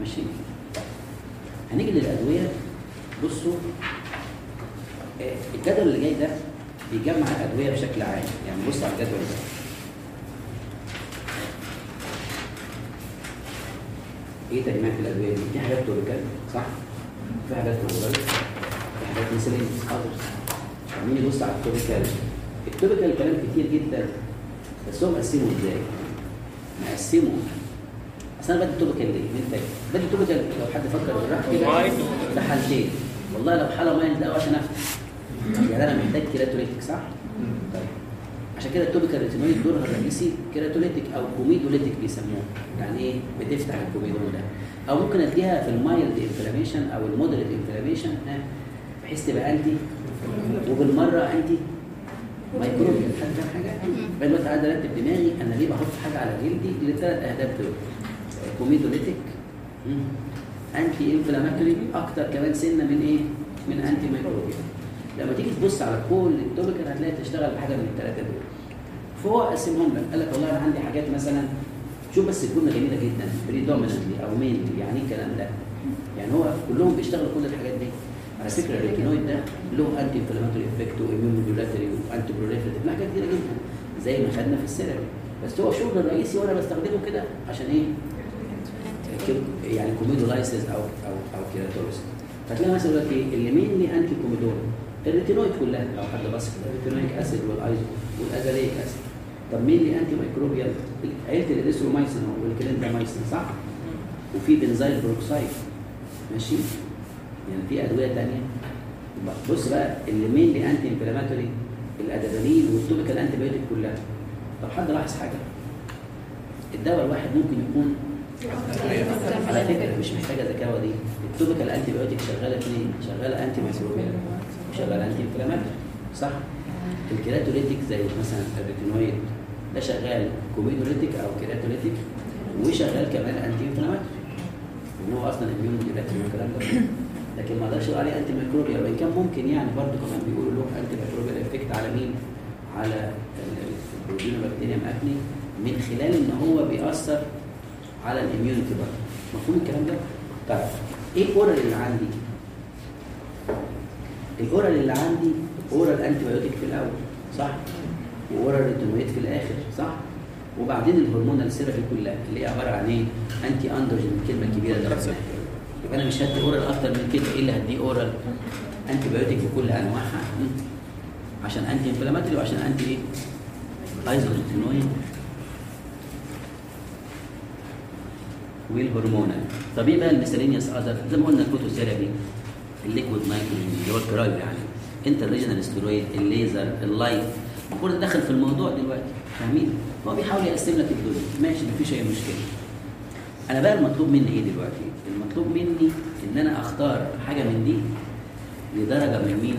ماشي هنيجي للادويه بصوا آه، الجدول اللي جاي ده بيجمع الادويه بشكل عام يعني بص على الجدول ده ايه تجميع في الادويه دي؟ في حاجات توبيكال صح؟ في حاجات نظريه في حاجات مثلين اذرز مين يبص على التوبيكال التوبيكال كلام كتير جدا بس هو مقسمه ازاي؟ مقسمه اصل انا بدي توبيكال ليه؟ من تاني بدي توبيكال لو حد فكر بالراحه مايند. كده ده حالتين والله لو حاله مايند لا عشان افتح يعني انا محتاج كيراتوليتيك صح؟ طيب عشان كده التوبيكال ريتينويد دورها الرئيسي كيراتوليتيك او كوميدوليتيك بيسموه يعني ايه بتفتح الكوميدون ده او ممكن اديها في المايلد انفلاميشن او المودريت انفلاميشن ها بحيث تبقى انتي وبالمره انتي مايكروبيال حد فاهم حاجه؟ بقى دلوقتي قاعد ارتب دماغي انا ليه بحط حاجه على جلدي لثلاث اهداف دول كوميدوليتيك انتي انفلاماتوري اكتر كمان سنه من ايه؟ من انتي مايكروبيال لما تيجي تبص على كل التوبيكال هتلاقي تشتغل بحاجه من الثلاثه دول فهو قسمهم لك قال لك والله انا عندي حاجات مثلا شوف بس الجمله جميله جدا بريدوميننتلي او مينلي يعني ايه الكلام ده؟ يعني هو كلهم بيشتغلوا كل الحاجات دي على فكره الريتينويد ده له انتي انفلاماتوري افكت واميون موديولاتري وانتي بروليفريتيف له حاجات كتيره جدا زي ما خدنا في السيرم بس هو الشغل الرئيسي وانا بستخدمه كده عشان ايه؟ كم- يعني كوميدولايسيس او او او كيراتوليسيس فتلاقي مثلا يقول لك ايه اللي مينلي انتي كوميدون الريتينويد كلها لو حد بص كده الريتينويك اسيد والايزو والازاليك اسيد طب مينلي انتي ميكروبيال عيله الاديثرومايسين هو والكليندامايسين صح؟ وفي بنزايل بروكسايد ماشي؟ يعني في ادويه ثانيه بص بقى اللي مينلي انتي انفلاماتوري الادرينالين والتوبيكال انتي بايوتيك كلها طب حد لاحظ حاجه الدواء الواحد ممكن يكون على فكره مش محتاجه ذكاوه دي التوبيكال انتي بايوتيك شغاله اثنين شغاله انتي ميكروبيال وشغاله انتي انفلاماتوري صح الكيراتوليتيك زي مثلا الريتينويد ده شغال كوميدوليتيك او كيراتوليتيك وشغال كمان انتي انفلاماتوري ان هو اصلا اميون ديباتري والكلام ده لكن ما اقدرش اقول عليه انتي ميكروبيال وان كان ممكن يعني برضه كمان بيقولوا له انتي ميكروبيال افكت على مين؟ على البروتين بكتيريا اكني من خلال ان هو بيأثر على الاميونيتي برضه مفهوم الكلام ده؟ طيب ايه الاورال اللي عندي؟ الاورال اللي عندي اورال انتي بايوتيك في الاول صح؟ واورال ريتينويد في الاخر صح؟ وبعدين الهرمونال ثيرابي كلها اللي هي عباره عن ايه؟ انتي اندروجين الكلمه الكبيره اللي خمسة. يبقى انا مش هدي اورال اكتر من كده ايه اللي هديه اورال؟ انتي بايوتيك بكل انواعها م? عشان انتي انفلاماتوري وعشان انتي ايه؟ ايزوتينويد والهرمونال طب ايه بقى الميسلينيوس اذر زي ما قلنا الفوتوثيرابي الليكويد نايتروجين اللي هو الكرايو يعني انت الريجنال ستيرويد الليزر اللايت كل ده داخل في الموضوع دلوقتي فاهمين؟ هو بيحاول يقسم لك الدنيا ماشي مفيش اي مشكله انا بقى المطلوب مني ايه دلوقتي؟ المطلوب مني ان انا اختار حاجه من دي لدرجه من مين؟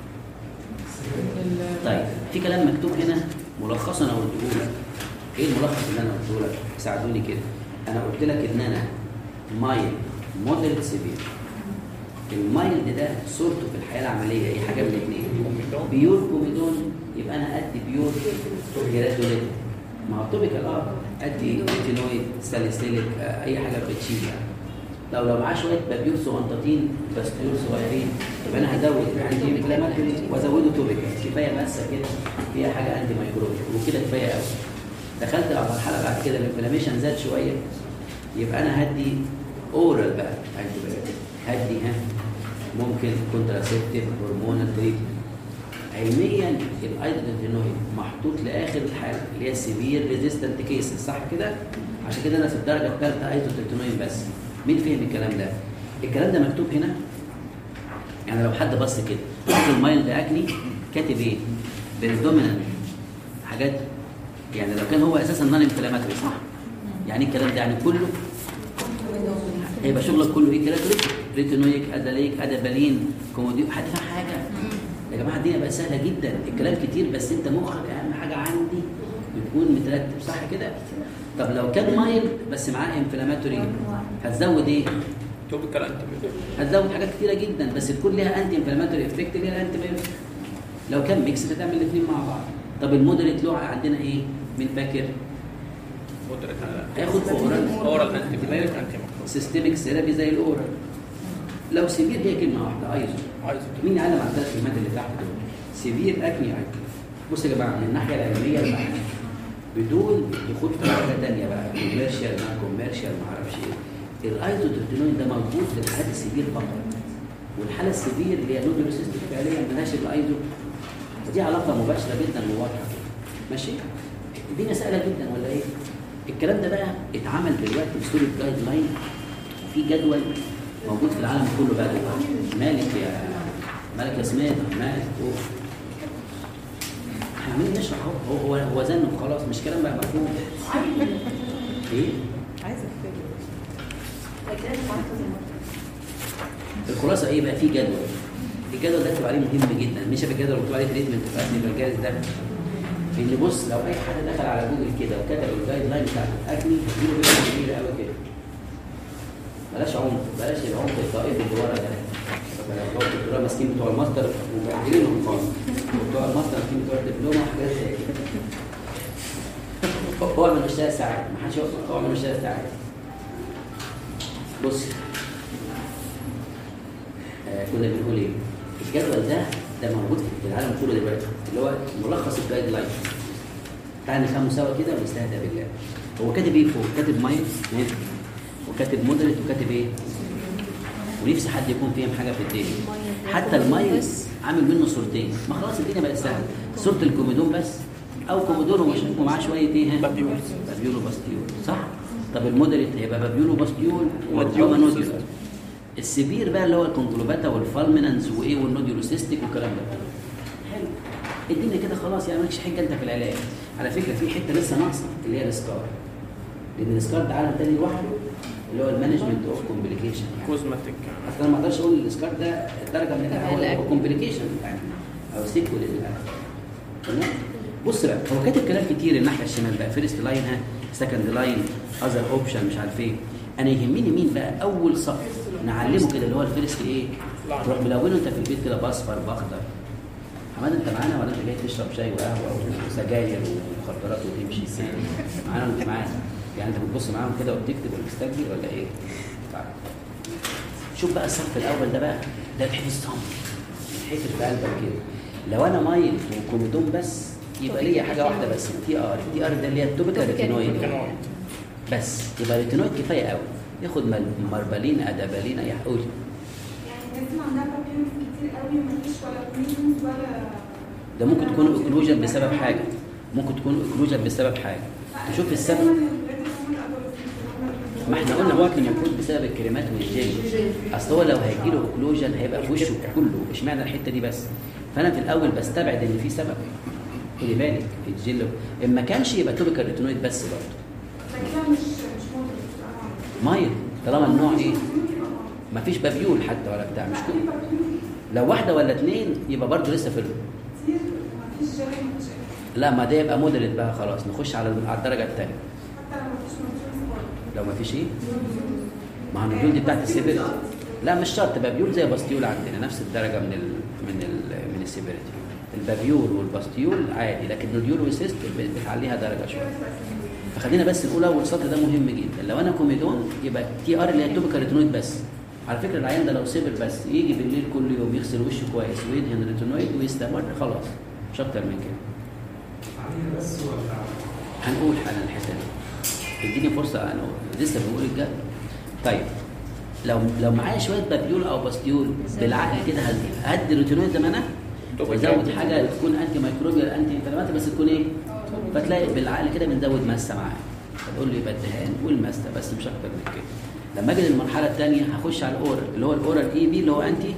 طيب في كلام مكتوب هنا ملخصا انا قلته لك ايه الملخص اللي انا قلته لك؟ ساعدوني كده انا قلت لك ان انا مايل مودريت سيفير المايلد ده صورته في الحياه العمليه ايه حاجه من الاثنين بيور كوميدون يبقى انا ادي بيور جرادوليت ما هو توبيكال اه ادي ريتينويد ساليسيليك آه، اي حاجه بتشيل يعني لو لو معاه شويه بابيور صغنطاطين بس بيور صغيرين يبقى انا هزود انتي انفلاماتوري وازوده توبيكال كفايه بس كده فيها حاجه انتي مايكروبيال وكده كفايه قوي دخلت على مرحله بعد كده الانفلاميشن زاد شويه يبقى انا هدي اورال بقى انتي بايوتيك هدي ها ممكن كونتراسيبتيف هرمونال تريتمنت علميا الايدوتينويد محطوط لاخر الحاله اللي هي سيفير ريزيستنت كيسز صح كده؟ عشان كده انا في الدرجه الثالثه ايزوتينويد بس مين فهم الكلام ده؟ الكلام ده مكتوب هنا يعني لو حد بص كده كاتب المايلد اكني كاتب ايه؟ بريدومينانت حاجات يعني لو كان هو اساسا نون انفلاماتوري صح؟ يعني إيه الكلام ده يعني كله هيبقى شغلك كله ايه كده ريتينويك اداليك ادابالين كوموديو حد فاهم حاجه يا جماعه الدنيا بقى سهله جدا الكلام كتير بس انت مخك اهم حاجه عندي يكون مترتب صح كده طب لو كان مايل بس معاه انفلاماتوري هتزود ايه توبيكال انتي هتزود حاجات كتيره جدا بس تكون ليها انتي انفلاماتوري افكت ليها انتي بايوتيك لو كان ميكس هتعمل الاثنين مع بعض طب المودريت له عندنا ايه من فاكر مودريت هياخد اورال اورال انتي بايوتيك انتي ميكروبيال سيستميك ثيرابي زي الاورال لو سيفير هي كلمه واحده ايزو عايز مين علم على الثلاث كلمات اللي تحت دول سيفير اكني ايزو بص يا جماعه من الناحيه العلميه بقى بدون دخول في حاجه ثانيه بقى كوميرشال مع كوميرشال ما اعرفش ايه الايزوترتينوين ده موجود في الحالات السيفير فقط والحاله السيفير اللي هي نودولوسيستيك فعليا مالهاش الايزو ودي علاقه مباشره جدا وواضحه كده ماشي الدنيا سهله جدا ولا ايه الكلام ده بقى اتعمل دلوقتي بصوره جايد لاين وفي جدول موجود في العالم كله بقى دلوقتي مالك يا مالك يا سمير مالك هو احنا عمالين نشرح اهو هو هو هو زن وخلاص مش كلام بقى مفهوم ايه عايزه افتكر الخلاصه ايه بقى في جدول الجدول ده بتبقى عليه مهم جدا مش الجدول اللي بتبقى عليه تريتمنت في اكني الجهاز ده ان بص لو اي حد دخل على جوجل كده وكتب الجايد لاين بتاع الاكني هتجيله فكره كبيره قوي كده بلاش عمق بلاش العمق الطائفي اللي ورا ده لو الدكتوراه ماسكين بتوع الماستر ومأجلينهم خالص بتوع الماستر ماسكين بتوع الدبلومه وحاجات زي كده هو من اشتغل ساعات ما حدش يوصل هو من اشتغل ساعات بص آه، كنا بنقول ايه الجدول ده ده موجود في العالم كله دلوقتي اللي هو ملخص الجايد لاين تعال نفهمه سوا كده ونستهدى بالله هو كاتب ايه فوق كاتب مايل وكاتب مودريت وكاتب ايه ونفسي حد يكون فاهم حاجه في الدنيا حتى المايل عامل منه صورتين ما خلاص الدنيا بقت سهله صوره الكوميدون بس او كوميدون ومش ومعاه شويه ايه ها؟ بابيول. بابيولو باستيول صح طب المودريت هيبقى بابيولو باستيول وديول. وما نوديول السبير بقى اللي هو الكونكلوباتا والفالمينانز وايه والنوديولوسيستيك والكلام ده حلو الدنيا كده خلاص يعني مالكش حاجه انت في العلاج على فكره في حته لسه ناقصه اللي هي السكار لان السكار ده عالم تاني لوحده اللي هو المانجمنت اوف كومبليكيشن يعني كوزماتيك اصل انا ما اقدرش اقول السكار ده درجه من تبع الأول، هو كومبليكيشن يعني او سيكول تمام بص بقى هو كاتب كلام كتير الناحيه الشمال بقى فيرست لاين ها سكند لاين اذر اوبشن مش عارف ايه انا يهمني مين بقى اول صف نعلمه كده اللي هو الفيرست ايه لاين. تروح ملونه انت في البيت كده باصفر باخضر حماد انت معانا ولا انت جاي تشرب شاي وقهوه وسجاير ومخدرات وتمشي معانا ولا انت معانا يعني انت بتبص معاهم كده وبتكتب وبتستجدي ولا ايه؟ طيب شوف بقى الصف الاول ده بقى ده الحفظ صم الحفظ في قلبك كده لو انا مايل وكوميدون بس يبقى ليا حاجه واحده بس تي ار تي ار ده اللي هي التوبيكال ريتينويد كانويد بس يبقى ريتينويد كفايه قوي ياخد مل- مربلين ادابالين اي قول يعني الناس عندها بابيولز كتير قوي مفيش ولا كوميدونز ولا ده ممكن تكون اوكلوجن بسبب حاجه ممكن تكون اوكلوجن بسبب حاجه تشوف السبب ما احنا قلنا ممكن يكون بسبب الكريمات والجل اصل هو لو هيجي له اوكلوجن هيبقى في وشه كله اشمعنى الحته دي بس فانا في الاول بستبعد ان في سبب خدي بالك الجل ان ما كانش يبقى توبيكال ريتينويد بس برضه ده كده مش مش مودريت مايل طالما النوع ايه ما فيش بابيول حتى ولا بتاع مش كده لو واحده ولا اتنين يبقى برضه لسه في ال- كتير مفيش جري مفيش أي. لا ما ده يبقى مودريت بقى خلاص نخش على على الدرجه الثانيه حتى لو مفيش مودريت برضه لو ما فيش ايه ما هو النوديول دي بتاعت السيفيريتي لا مش شرط بابيول زي باستيول عندنا نفس الدرجه من ال من ال من السيفيريتي البابيول والباستيول عادي لكن النوديول والسيست ب- بتعليها درجه شويه فخلينا بس نقول اول سطر ده مهم جدا لو انا كوميدون يبقى تي ار اللي هي توبيكال ريتينويد بس على فكره العيان ده لو سيبر بس يجي بالليل كل يوم يغسل وشه كويس ويدهن ريتينويد ويستمر خلاص مش اكتر من كده عليه بس ولا هنقول حالا الحته دي اديني فرصه انا لسه بنقول الجد طيب لو لو معايا شويه بابيول او باستيول بالعقل كده هدي هدي الروتينويد زي ما انا وازود حاجه تكون انتي مايكروبيال انتي انفلاماتوري بس تكون ايه؟ فتلاقي بالعقل كده بنزود ماسه معاه فتقول لي يبقى الدهان والماسه بس مش اكتر من كده لما اجي للمرحله الثانيه هخش على الاورال اللي هو الاورال اي بي اللي هو انتي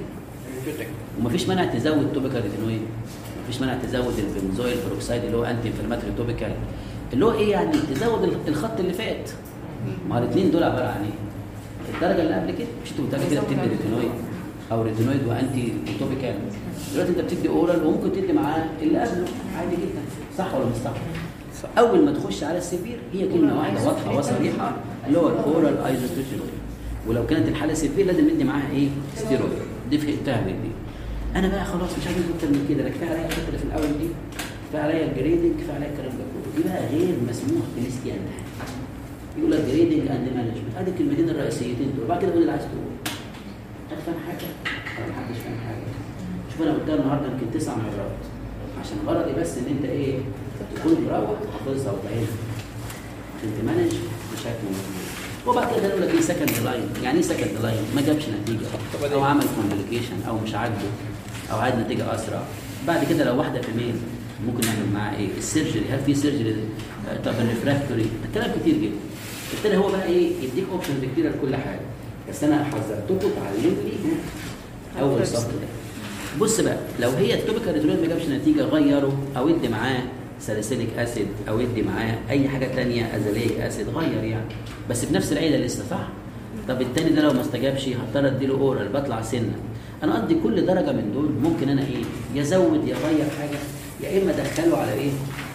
ومفيش مانع تزود توبيكال ريتينويد مفيش مانع تزود البنزويل بروكسيد اللي هو انتي انفلاماتوري توبيكال اللي هو ايه يعني تزود الخط اللي فات ما هو الاثنين دول عباره عن ايه؟ الدرجه اللي قبل كده مش انت قلت كده بتدي ريتينويد او ريتينويد وانتي توبيكال دلوقتي انت بتدي اورال وممكن تدي معاه اللي قبله عادي جدا صح ولا مش صح؟ اول ما تخش على السيفير هي كلمه واحده واضحه وصريحه اللي هو الاورال ايزوستيرويد ولو كانت الحاله سيفير لازم ندي معاها ايه؟ ستيرويد دي فهمتها مني انا بقى خلاص مش عايز اكتر من كده انا كفايه عليا الحته اللي في الاول دي كفايه عليا الجريدنج كفايه عليا الكلام ده كله دي بقى غير مسموح بنسيان يقول لك جريدنج اند مانجمنت ادي الكلمتين الرئيسيتين دول وبعد كده قول اللي عايز تقول حد فاهم حاجه؟ ولا محدش فاهم حاجه؟ شوف انا قلتها النهارده يمكن تسع مرات عشان غرضي بس ان انت ايه تكون مروح حافظها وفاهمها عشان تمانج بشكل مظبوط وبعد كده يقول لك ايه سكند لاين يعني ايه سكند لاين ما جابش نتيجه او عمل كوميونيكيشن او مش عاجبه او عايز نتيجه اسرع بعد كده لو واحده في ميل ممكن نعمل معاها ايه السيرجري هل في سيرجري طب الريفراكتوري كلام كتير جدا بالتالي هو بقى ايه يديك اوبشنز كتيره لكل حاجه بس انا حذرتكم تعلم لي اول سطر ده بص بقى لو هي التوبيكال ريترويد ما جابش نتيجه غيره او ادي معاه ساليسيليك اسيد او ادي معاه اي حاجه ثانيه ازاليك اسيد غير يعني بس بنفس العيله لسه صح؟ طب التاني ده لو ما استجابش هضطر اديله اورال بطلع سنه انا اقضي كل درجه من دول ممكن انا ايه يزود يغير حاجه يا اما ادخله على ايه؟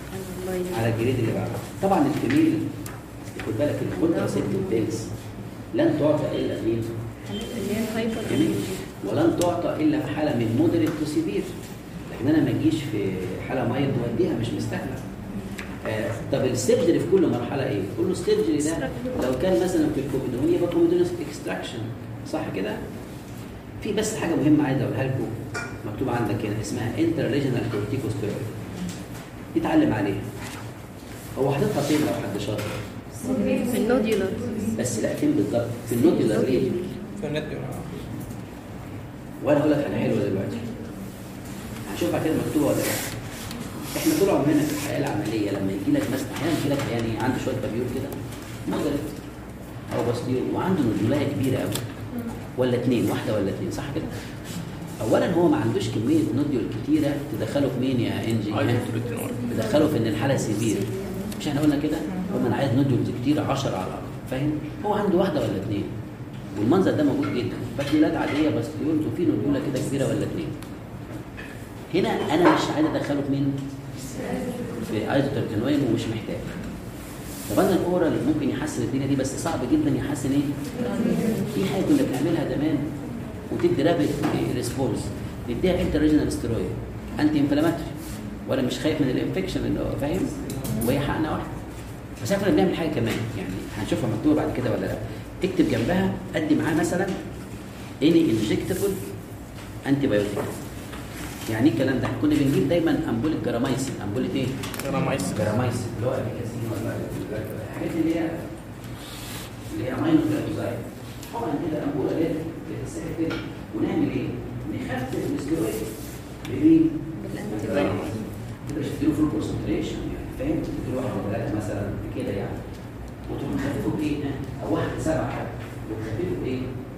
على الجريد اللي بعده طبعا الفيميل خد بالك الكونتراسيبتيف لن تعطى الا مين؟ اللي هي الهايبر جميل ولن تعطى الا في حاله من مودريت تو سيفير لكن انا ما اجيش في حاله مايلد واديها مش مستاهله آه طب السيرجري في كل مرحله ايه؟ كل السيرجري ده لو كان مثلا في الكوميدون يبقى كوميدون اكستراكشن صح كده؟ في بس حاجه مهمه عايز اقولها لكم مكتوب عندك هنا اسمها انتر ريجنال كورتيكوستيرويد اتعلم عليها هو حاططها فين لو حد شاطر؟ في النوديولار بس لا فين بالظبط؟ في النوديولار ريجن في النت وانا اقول لك على حلوه دلوقتي هنشوفها كده مكتوبه ولا لا احنا طول عمرنا في الحياه العمليه لما يجي لك مثلا احيانا يجي لك يعني عنده شويه بابيول كده مودريت او بسيط وعنده نزولايه كبيره قوي ولا اثنين واحده ولا اثنين صح كده اولا هو ما عندوش كميه نوديول كتيره تدخله في مين يا انجي تدخله في ان الحاله سيفير مش احنا قلنا كده قلنا انا عايز نوديولز كتير 10 على الاقل فاهم هو عنده واحده ولا اثنين والمنظر ده موجود جدا باكيولات عاديه بس تقول وفي نوديوله كده كبيره ولا اثنين هنا انا مش عايز ادخله في مين في ايزوترتينوين ومش محتاج طب انا الاورال ممكن يحسن الدنيا دي بس صعب جدا يحسن ايه في حاجه كنا بنعملها زمان وتدي رابد ريسبونس نديها انتر ريجنال ستيرويد انتي انفلاماتوري وانا مش خايف من الانفكشن اللي هو فاهم وهي حقنا واحده بس احنا كنا بنعمل حاجه كمان يعني هنشوفها مكتوبه بعد كده ولا لا اكتب جنبها ادي معاه مثلا اني انجكتبل انتي بايوتيك يعني ايه الكلام ده؟ كنا بنجيب دايما امبوله جرامايسين امبوله ايه؟ جرامايسين. جرامايسين اللي هو ابيكاسين ولا الحاجات اللي هي اللي هي امينو جلايكوزايد طبعا كده امبوله ليه بتتسحب كده ونعمل ايه؟ نخفف الاسترويد بمين؟ بالانتي كده مش تديله فول كونسنتريشن يعني فاهم؟ تديله واحد ولا ثلاثه مثلا كده يعني وتقوم مخففه بايه؟ او واحد سبعه حاجه وتخففه بايه؟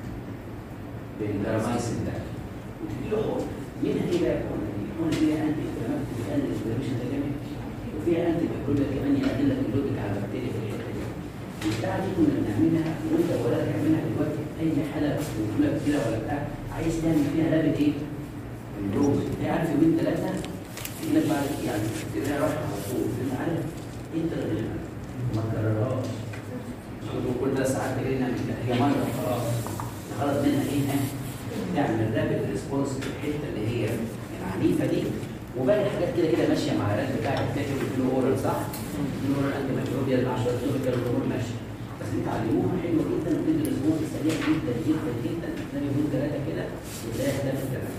بالجرامايسين ده وتديله حقن منها ايه بقى الحقن دي؟ الحقن دي فيها انتي انفلاماتوري بتقلل الانفلاميشن ده جامد وفيها انتي ميكروبيال كمان يقلل لك اللود بتاع البكتيريا في الحته دي البتاعه دي كنا بنعملها وانت ولا تعملها دلوقتي اي حاله مشكله كتيره ولا بتاع عايز تعمل فيها لابد ايه؟ الدوز هي عارف يومين ثلاثه يقول لك بعد يعني تلاقيها رايحه على طول انت عارف انت اللي ما تكررهاش كل ده ساعات تجري نعمل كده هي مره خلاص الغرض منها ايه؟ ها؟ تعمل رابid ريسبونس في الحته اللي هي العنيفه دي وباقي الحاجات كده كده ماشيه مع العلاج بتاعك بتاعك اورال صح؟ الاورال انتي ميكروبيال مع شويه توبيكال الامور ماشيه بس انت علموها حلوه جدا وبتدي ريسبونس سريع جدا جدا جدا تلاقي يومين ثلاثه كده وتلاقيها اختلفت تماما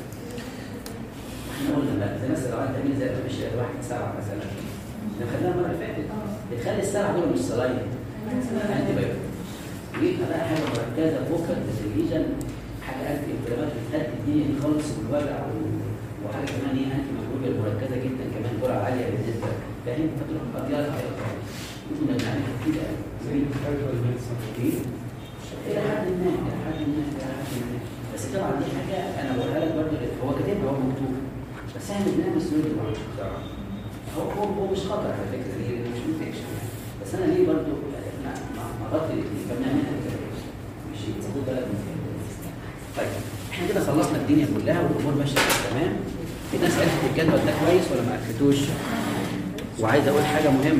احنا قلنا لا زي مثلا لو انت مين زي ما مشي واحد سبعه مثلا ده خدناها المره اللي فاتت بتخلي السبعه دول مش صلايم انتي بايوتيك ويبقى بقى حاجه مركزه فوكال ديسيجن حاجه انتي انفلاماتوري بتهدي الدنيا دي خالص والوجع وال- وحاجه كمان ايه انتي ميكروبيال مركزه جدا كمان جرعه عاليه بالنسبه فاهم فتروح مقضيها الحياه خالص كنا بنعملها كتير قوي زي الكاربال ميديسن ايه؟ الى حد ما الى حد ما الى حد ما بس طبعا دي حاجه انا بقولها لك برضه هو كاتبها هو مكتوب بس احنا بنعمل سلوك هو هو هو مش خطر على فكره دي مش انفكشن بس انا ليه برضه ما ما- ما غطي الاثنين فبنعملها كده مش خد بالك من كده طيب احنا كده خلصنا الدنيا كلها والامور ماشيه تمام الناس عرفت الجدول ده كويس ولا ما عرفتوش وعايز اقول حاجه مهمه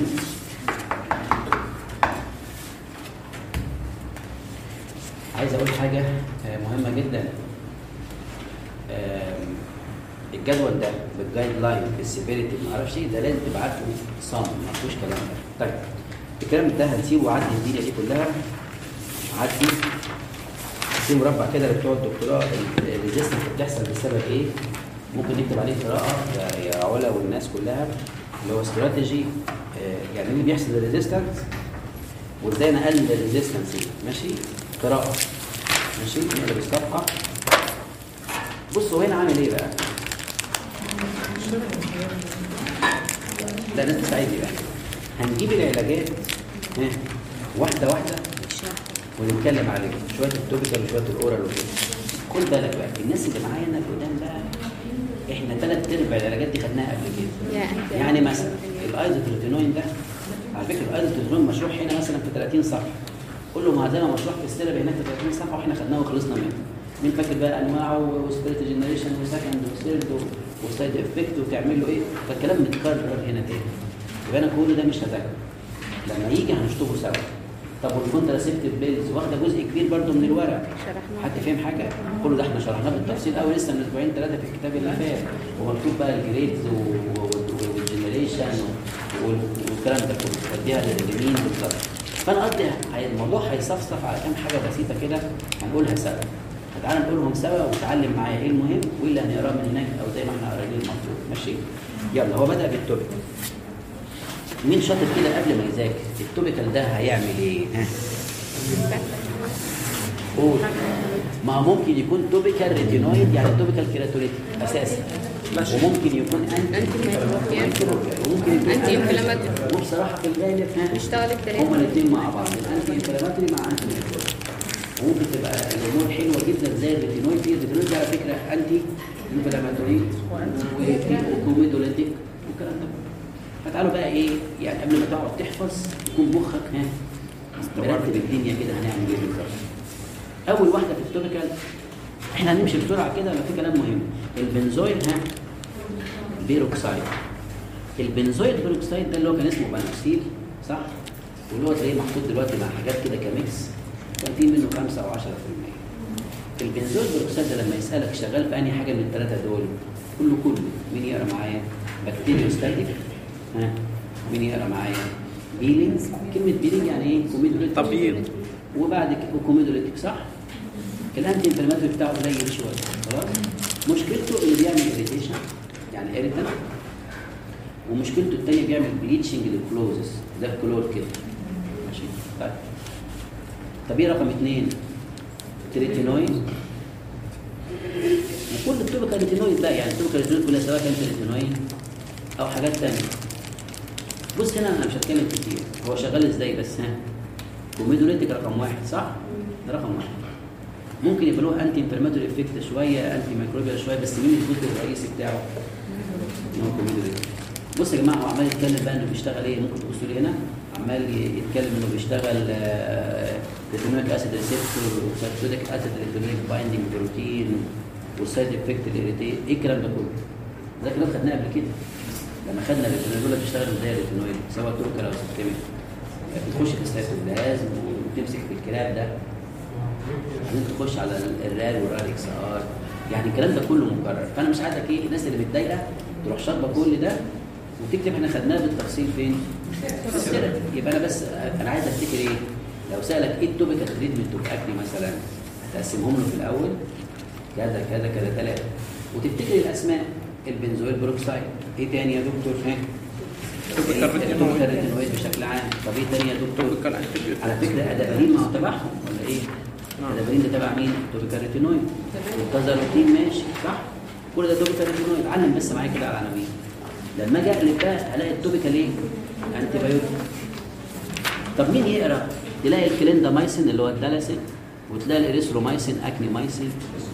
عايز اقول حاجه آه، مهمه جدا آم، الجدول ده بالجايد لاين بالسيفيريتي ما اعرفش ايه ده لازم تبقى عارفه صم ما فيهوش كلام ده طيب الكلام ده هنسيبه عدي الدنيا دي كلها عدي في مربع كده بتوع الدكتوراه الريزيستنس بتحصل بسبب ايه؟ ممكن نكتب عليه قراءه يا- يا علا والناس كلها اللي هو استراتيجي آه، يعني ايه اللي بيحصل الريزيستنس وازاي نقلل الريزيستنس دي ماشي؟ قراءه ماشي؟ نقلب الصفحه بصوا هنا عامل ايه بقى؟ لا ناس تساعدني بقى هنجيب العلاجات ها، واحده واحده ونتكلم عليه شويه التوبيكال وشويه الاورال وكده خد بالك بقى الناس اللي معايا هنا قدام بقى احنا ثلاث ارباع العلاجات دي خدناها قبل كده يعني يعني مثلا الايزوتريتينوين ده على فكره الايزوتريتينوين مشروح هنا مثلا في 30 صفحه كله ما زال مشروح في السيرب هناك في 30 صفحه واحنا خدناه وخلصنا منه مين فاكر بقى انواعه وسبيريت جنريشن وسكند وثيرد وسايد افكت وتعمل له ايه فالكلام متكرر هنا تاني يبقى انا كل ده مش هذاكره لما يجي هنشطبه سوا طب والكونتراسيبتيف بيلز واخده جزء كبير برضو من الورق شرحناه حد فاهم حاجه كله ده احنا شرحناه بالتفصيل قوي لسه من اسبوعين ثلاثه في الكتاب اللي فات ومكتوب بقى الجريدز والجنريشن والكلام ده كله وديها لليمين بالظبط فانا قصدي هي- الموضوع هيصفصف على كام حاجه بسيطه كده هنقولها سوا فتعالى نقولهم سوا وتعلم معايا ايه المهم وايه اللي هنقراه من هناك او زي ما احنا قاريين المطلوب ماشي يلا هو بدا بالتوبيك مين شاطر كده قبل ما يذاكر التوبيكال ده هيعمل ايه ها قول ما هو ممكن يكون توبيكال ريتينويد يعني توبيكال كيراتوليتيك اساسا وممكن يكون انتي أنتي وممكن يكون أنتي إنفلاماتوري. وبصراحه في الغالب ها بيشتغل التلاتة. هما الاثنين مع بعض الانتي انفلاماتوري مع انتي ميكروبي وممكن تبقى الامور حلوه جدا زي الريتينويد في الريتينويد ده على فكره انتي انفلاماتوري وكوميدوليتيك والكلام ده فتعالوا بقى ايه يعني قبل ما تقعد تحفظ يكون مخك ها مرتب الدنيا كده هنعمل ايه بالظبط اول واحده في التوبيكال احنا هنمشي بسرعه كده لما في كلام مهم البنزويل ها بيروكسايد البنزويل بيروكسايد ده اللي هو كان اسمه بانوكسيل صح واللي هو تلاقيه محطوط دلوقتي مع حاجات كده كميكس كان في منه 5 او 10% البنزويل بيروكسايد ده لما يسالك شغال في انهي حاجه من الثلاثه دول كله كله مين يقرا معايا بكتيريوستاتيك ها مين يقرا معايا بيلينج كلمه بيلينج يعني ايه كوميدوليتيك تبييض. وبعد كده كوميدوليتيك صح الانتي انفلاماتوري بتاعه قليل شويه خلاص مشكلته اللي بيعمل اريتيشن يعني اريتان ومشكلته الثانيه بيعمل بليتشنج للكلوزس ده الكلور كده ماشي طيب طب ايه رقم اثنين تريتينويد وكل التوبيكال ريتينويد بقى يعني التوبيكال ريتينويد كلها سواء كانت ريتينويد او حاجات ثانيه بص هنا انا مش هتكلم كتير هو شغال ازاي بس ها كوميدوليتيك رقم واحد صح؟ ده رقم واحد ممكن يبقى له انتي انفلاماتوري افكت شويه انتي ميكروبيال شويه بس مين الجزء الرئيسي بتاعه؟ ان هو كوميدوليتيك بص يا جماعه هو عمال يتكلم بقى انه بيشتغل ايه ممكن تبصوا لي هنا عمال يتكلم انه بيشتغل ريتينويك اسيد ريسبتور وسايتوتيك اسيد ريتينويك بايندينج بروتين والسايد افكت الاريتي ايه الكلام ده كله؟ ده كلام خدناه قبل كده لما خدنا الريتينويد دول بيشتغل ازاي الريتينويد سواء توكل او سيستميك بتخش في السيتوبلازم وتمسك في الكلاب ده بعدين تخش على الرال والرال اكس ار يعني الكلام ده كله مكرر فانا مش عايزك ايه الناس اللي متضايقه تروح شاطبه كل ده وتكتب احنا خدناه بالتفصيل فين؟ في السيرة يبقى انا بس انا عايز افتكر ايه؟ لو سالك ايه التوبيك تريتمنت اوف اكني مثلا هتقسمهم له في الاول كذا كذا كذا ثلاثه وتفتكر الاسماء البنزويل بروكسايد ايه تاني يا دكتور؟ ها؟ توبيكال ريتينويد. التوبيكال ريتينويد بشكل عام طب ايه تاني يا دكتور؟ توبيكال انتيبيوتيك على فكره ادابرين ما هو تبعهم ولا ايه؟ نعم. ادابرين ده تبع مين؟ توبيكال ريتينويد والتازاروتين ماشي صح؟ كل ده توبيكال ريتينويد علم بس معايا كده على العناوين لما اجي اقلب بقى هلاقي التوبيكال ايه؟ انتي بايوتيك طب مين يقرا؟ تلاقي الكليندامايسين اللي هو الدلاسين وتلاقي الاريثرومايسين اكنيمايسين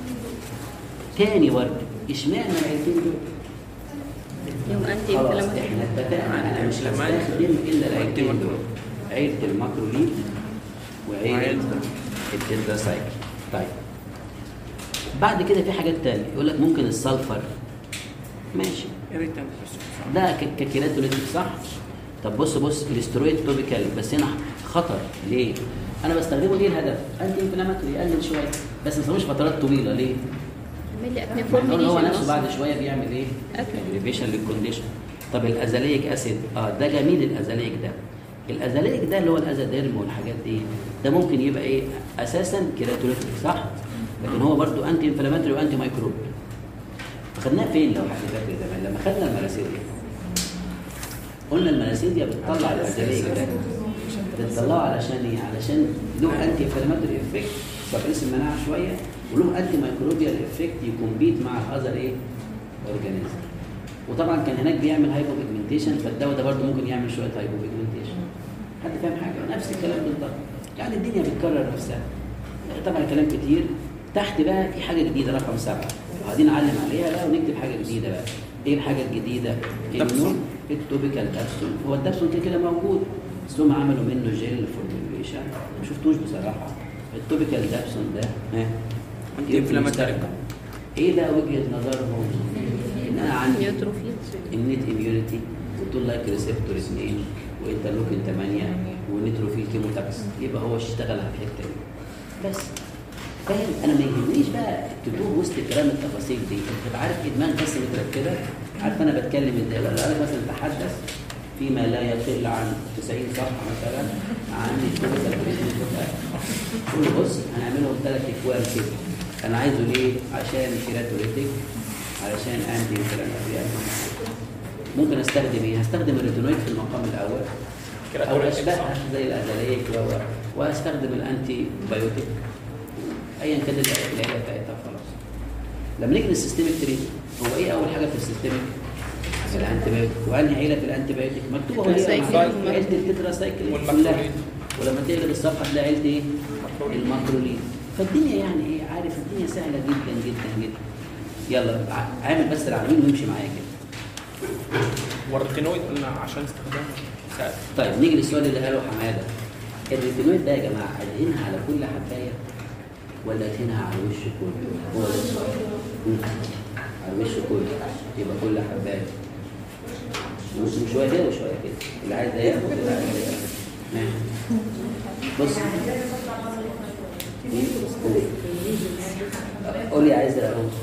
تاني برضه اشمعنى العيلتين دول؟ يوم أنتي خلاص انفلاماتوري احنا اتفقنا انا مش هستخدم الا العيلتين دول عيله الماكروليد وعيله وعيلة التنداسايكل طيب بعد كده في حاجات تانية يقول لك ممكن السلفر ماشي irritant ده ك- ككيراتوليتيك صح طب بص بص الاسترويد توبيكال بس هنا خطر ليه انا بستخدمه ليه الهدف انتي انفلاماتوري يقلل شويه بس ما تستخدموش فترات طويله ليه عمل لي أكني لأن هو فورميليشن نفسه بعد شويه بيعمل ايه؟ أكل. اجريفيشن للكونديشن طب الازاليك اسيد اه ده جميل الازاليك ده الازاليك ده اللي هو الازاديرم والحاجات دي ده ممكن يبقى ايه اساسا كيراتوليتيك صح لكن هو برضو انتي انفلاماتوري وانتي مايكروب خدناه فين لو حد فاكر زمان لما خدنا الملاسيديا قلنا الملاسيديا بتطلع الازاليك ده بتطلعه علشان ايه علشان له انتي انفلاماتوري افكت تقليص المناعه شويه وله انتي مايكروبيال افكت يكمبيت مع الاذر ايه اورجانيزم وطبعا كان هناك بيعمل هايبو بيجمنتيشن فالدواء ده برضه ممكن يعمل شويه هايبو بيجمنتيشن حد فاهم حاجه نفس الكلام بالظبط يعني الدنيا بتكرر نفسها طبعا كلام كتير تحت بقى في حاجه جديده رقم سبعه وبعدين نعلم عليها بقى ونكتب حاجه جديده بقى ايه الحاجه الجديده؟ دابسون. انه التوبيكال دابسون هو الدابسون كده كده موجود بس هم عملوا منه جيل فورميوليشن ما شفتوش بصراحه التوبيكال دابسون ده ها انتي انفلاماتوري ايه بقى وجهه نظرهم؟ ان انا عندي نيوتروفيلز النت اميونيتي وتقول لايك ريسبتور 2 وانترلوكين 8 ونيتروفيل كيموتاكس يبقى هو اشتغل على الحته دي بس فاهم انا ما يهمنيش بقى تدور وسط كلام التفاصيل دي انت تبقى عارف ادمان بس متركبه عارف انا بتكلم ازاي ولا انا مثلا اتحدث فيما لا يقل عن 90 صفحه مثلا عن الكتب قول له بص هنعملهم ثلاث اكوان كده انا عايزه ليه؟ عشان كيراتوليتيك علشان انتي انفلاماتوري ممكن استخدم ايه؟ هستخدم الريتينويد في المقام الاول او كيراتوليتيك اشباهها زي الازاليك و و- واستخدم الانتي بايوتيك ايا كان العيله بتاعتها خلاص لما نيجي للسيستميك تريتمنت هو ايه اول حاجه في السيستميك؟ الانتي بايوتيك وانهي عيله في الانتي بايوتيك مكتوبه هو التتراسايكلين. عيله التتراسايكلين والماكرولين. كلها ولما تقلب الصفحه تلاقي عيله ايه؟ الماكرولين فالدنيا يعني ايه عارف الدنيا سهله جدا جدا جدا يلا ع- عامل بس العناوين وامشي معايا كده والريتينويد قلنا عشان استخدامه سهل. طيب نيجي للسؤال اللي قاله حماده الريتينويد ده يا جماعه ادهنها على كل حبايه ولا ادهنها على الوش كله؟ هو ده السؤال مم. على الوش كله يبقى كل حبايه مش شويه كده وشويه كده اللي عايز ده ياخد اللي عايز ده ياخد ماشي بص قولي عايز ده اهو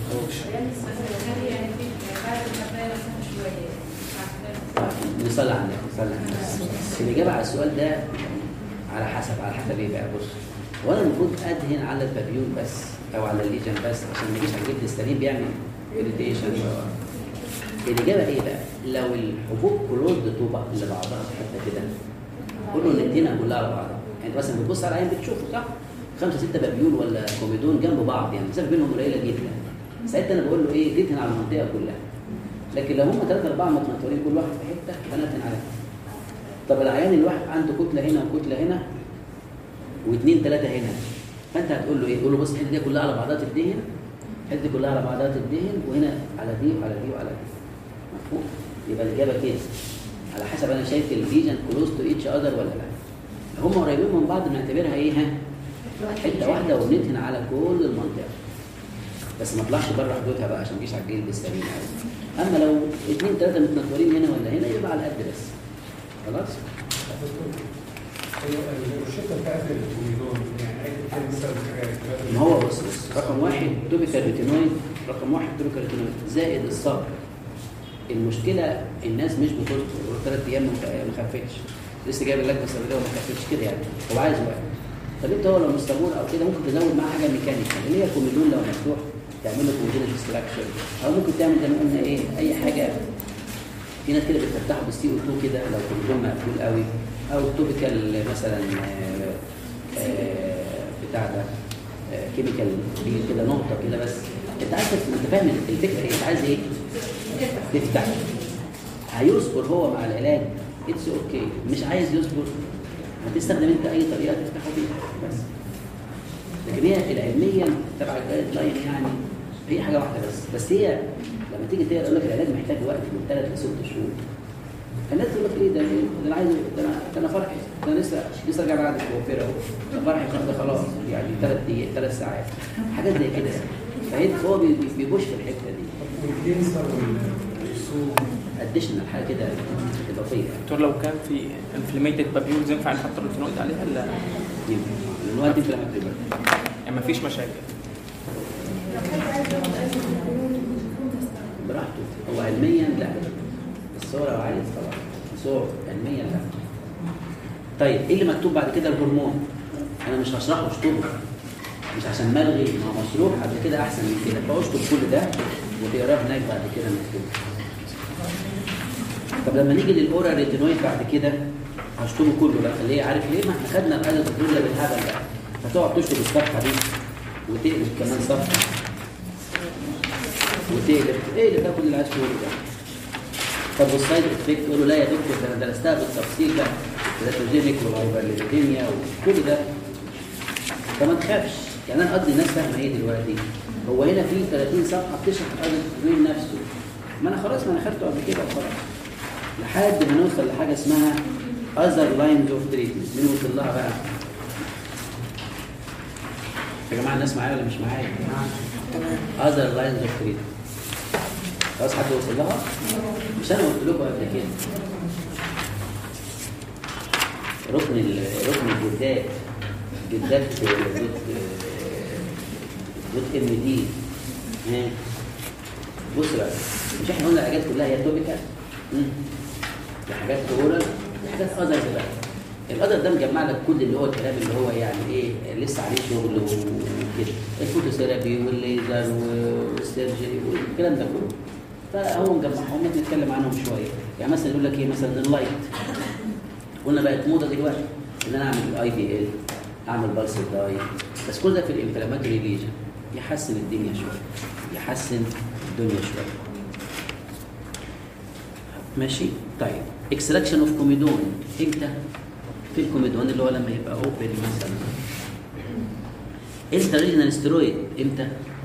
نصلي على النبي نصلي على النبي الإجابة على السؤال ده على حسب على حسب إيه بقى بص هو أنا المفروض أدهن على البابيون بس أو على الليجن بس عشان ما يجيش على الجلد السليم بيعمل إريتيشن الإجابة إيه بقى؟ لو الحبوب كلوزد طوبة لبعضها في حتة كده كله ندينا كلها على بعضها يعني مثلا بتبص على العين بتشوفه صح؟ خمسة ستة بابيون ولا كوميدون جنب بعض يعني المسافة بينهم قليلة جدا ساعتها أنا بقول له إيه دهن على المنطقة كلها لكن لو هم ثلاثة أربعة متنطورين كل واحد في حتة يبقى أنا أدهن عليها طب العيان الواحد عنده كتلة هنا وكتلة هنا واثنين ثلاثة هنا فأنت هتقول له إيه؟ تقول له بص الحتة دي كلها على بعضها تدهن الحتة دي كلها على بعضها تدهن وهنا على دي وعلى دي وعلى دي مفهوم؟ يبقى الإجابة كده على حسب أنا شايف الليجن كلوز تو ايتش أذر ولا لا هم قريبين من بعض بنعتبرها إيه ها؟ حتة واحدة وندهن على كل المنطقة بس ما طلعش بره حدودها بقى عشان ما يجيش على الجلد السليم قوي اما لو اثنين ثلاثه متنطورين هنا ولا هنا يبقى على قد بس خلاص الشركه بتاعت الكوميدون يعني اي كان مثلا حاجه ما هو بص بص رقم واحد توبيكال ريتينويد رقم واحد توبيكال ريتينويد زائد الصبر المشكله الناس مش بتصبر ثلاث ايام ما ما خفتش لسه جايب اللجنه السببيه وما خفتش كده يعني هو عايز وقت طب انت هو لو مش صبور او كده ممكن تزود معاه حاجه ميكانيكال اللي هي الكوميدون لو مفتوح تعمل له كوميدون ديستراكشن او ممكن تعمل زي ما قلنا ايه اي حاجه في ناس كده بتفتحه بالسي او 2 كده لو الكوميدون مقفول قوي او توبيكال مثلا آه، آه، بتاع ده كيميكال كده نقطه كده بس انت عايز تف- انت فاهم الفكره ايه انت عايز ايه تفتح هيصبر هو مع العلاج اتس اوكي مش عايز يصبر هتستخدم انت اي طريقه تفتحه بيها بس لكن هي العلميا تبع الجايد لاين يعني هي حاجه واحده بس بس هي لما تيجي تقرا يقول لك العلاج محتاج وقت من ثلاث لست شهور فالناس تقول لك ايه ده ايه ده انا عايز ده انا ده انا فرحي ده انا لسه لسه راجع بعد الكوافير اهو ده فرحي ده خلاص يعني ثلاث دقايق ثلاث ساعات حاجات زي كده فهي هو بي- بي- بيبوش في الحته دي والكنسر والسوق اديشنال حاجه كده اضافيه دكتور لو كان في انفلاميتد بابيولز ينفع نحط الريتينويد عليها ولا ينفع لان هو انت لما تبقى يعني مفيش مشاكل براحته هو علميا لا بس هو لو عايز طبعا بس هو علميا لا طيب ايه اللي مكتوب بعد كده الهرمون انا مش هشرحه اشطبه مش عشان ملغي ما هو مشروح قبل كده احسن من كده فاشطب كل ده وتقراه هناك بعد كده مكتوب طب لما نيجي للاورال ريتينويد بعد كده هشطبه كله بقى ليه عارف ليه ما احنا خدنا الادب الدول بالهبل ده فتقعد تشطب الصفحه دي وتقلب كمان صفحه وتقلب اقلب ده كل اللي عايز تقوله ده طب والسايد افكت تقول له لا يا دكتور ده انا درستها بالتفصيل ده الكرياتوجينيك والهايبرليبيديميا وكل ده فما تخافش يعني انا قصدي الناس فاهمه ايه دلوقتي هو هنا في 30 صفحه بتشرح الادب نفسه ما انا خلاص ما انا خدته قبل كده وخلاص لحد ما نوصل لحاجه اسمها other lines of treatment مين وصل لها بقى؟ يا جماعه الناس معايا ولا مش معايا؟ other lines of treatment خلاص حد وصل لها؟ مش انا قلت لكم قبل كده ركن ال- ركن الجدات جدات دوت دوت ام دي ها. بص بقى مش احنا قلنا الحاجات كلها هي توبيكال في حاجات اورال حاجات اذر بقى القدر ده مجمع لك كل اللي هو الكلام اللي هو يعني ايه لسه عليه شغل وكده الفوتوثيرابي والليزر والسيرجري والكلام ده كله فهو مجمعهم نتكلم عنهم شويه يعني مثلا يقول لك ايه مثلا اللايت قلنا بقت موضه دلوقتي ان انا اعمل اي بي ال اعمل بالس داي بس كل ده في الانفلاماتوري ليجن يحسن الدنيا شويه يحسن الدنيا شويه ماشي طيب اكستراكشن اوف كوميدون امتى في الكوميدون اللي هو لما يبقى اوبن مثلا انتريجنال ستيرويد امتى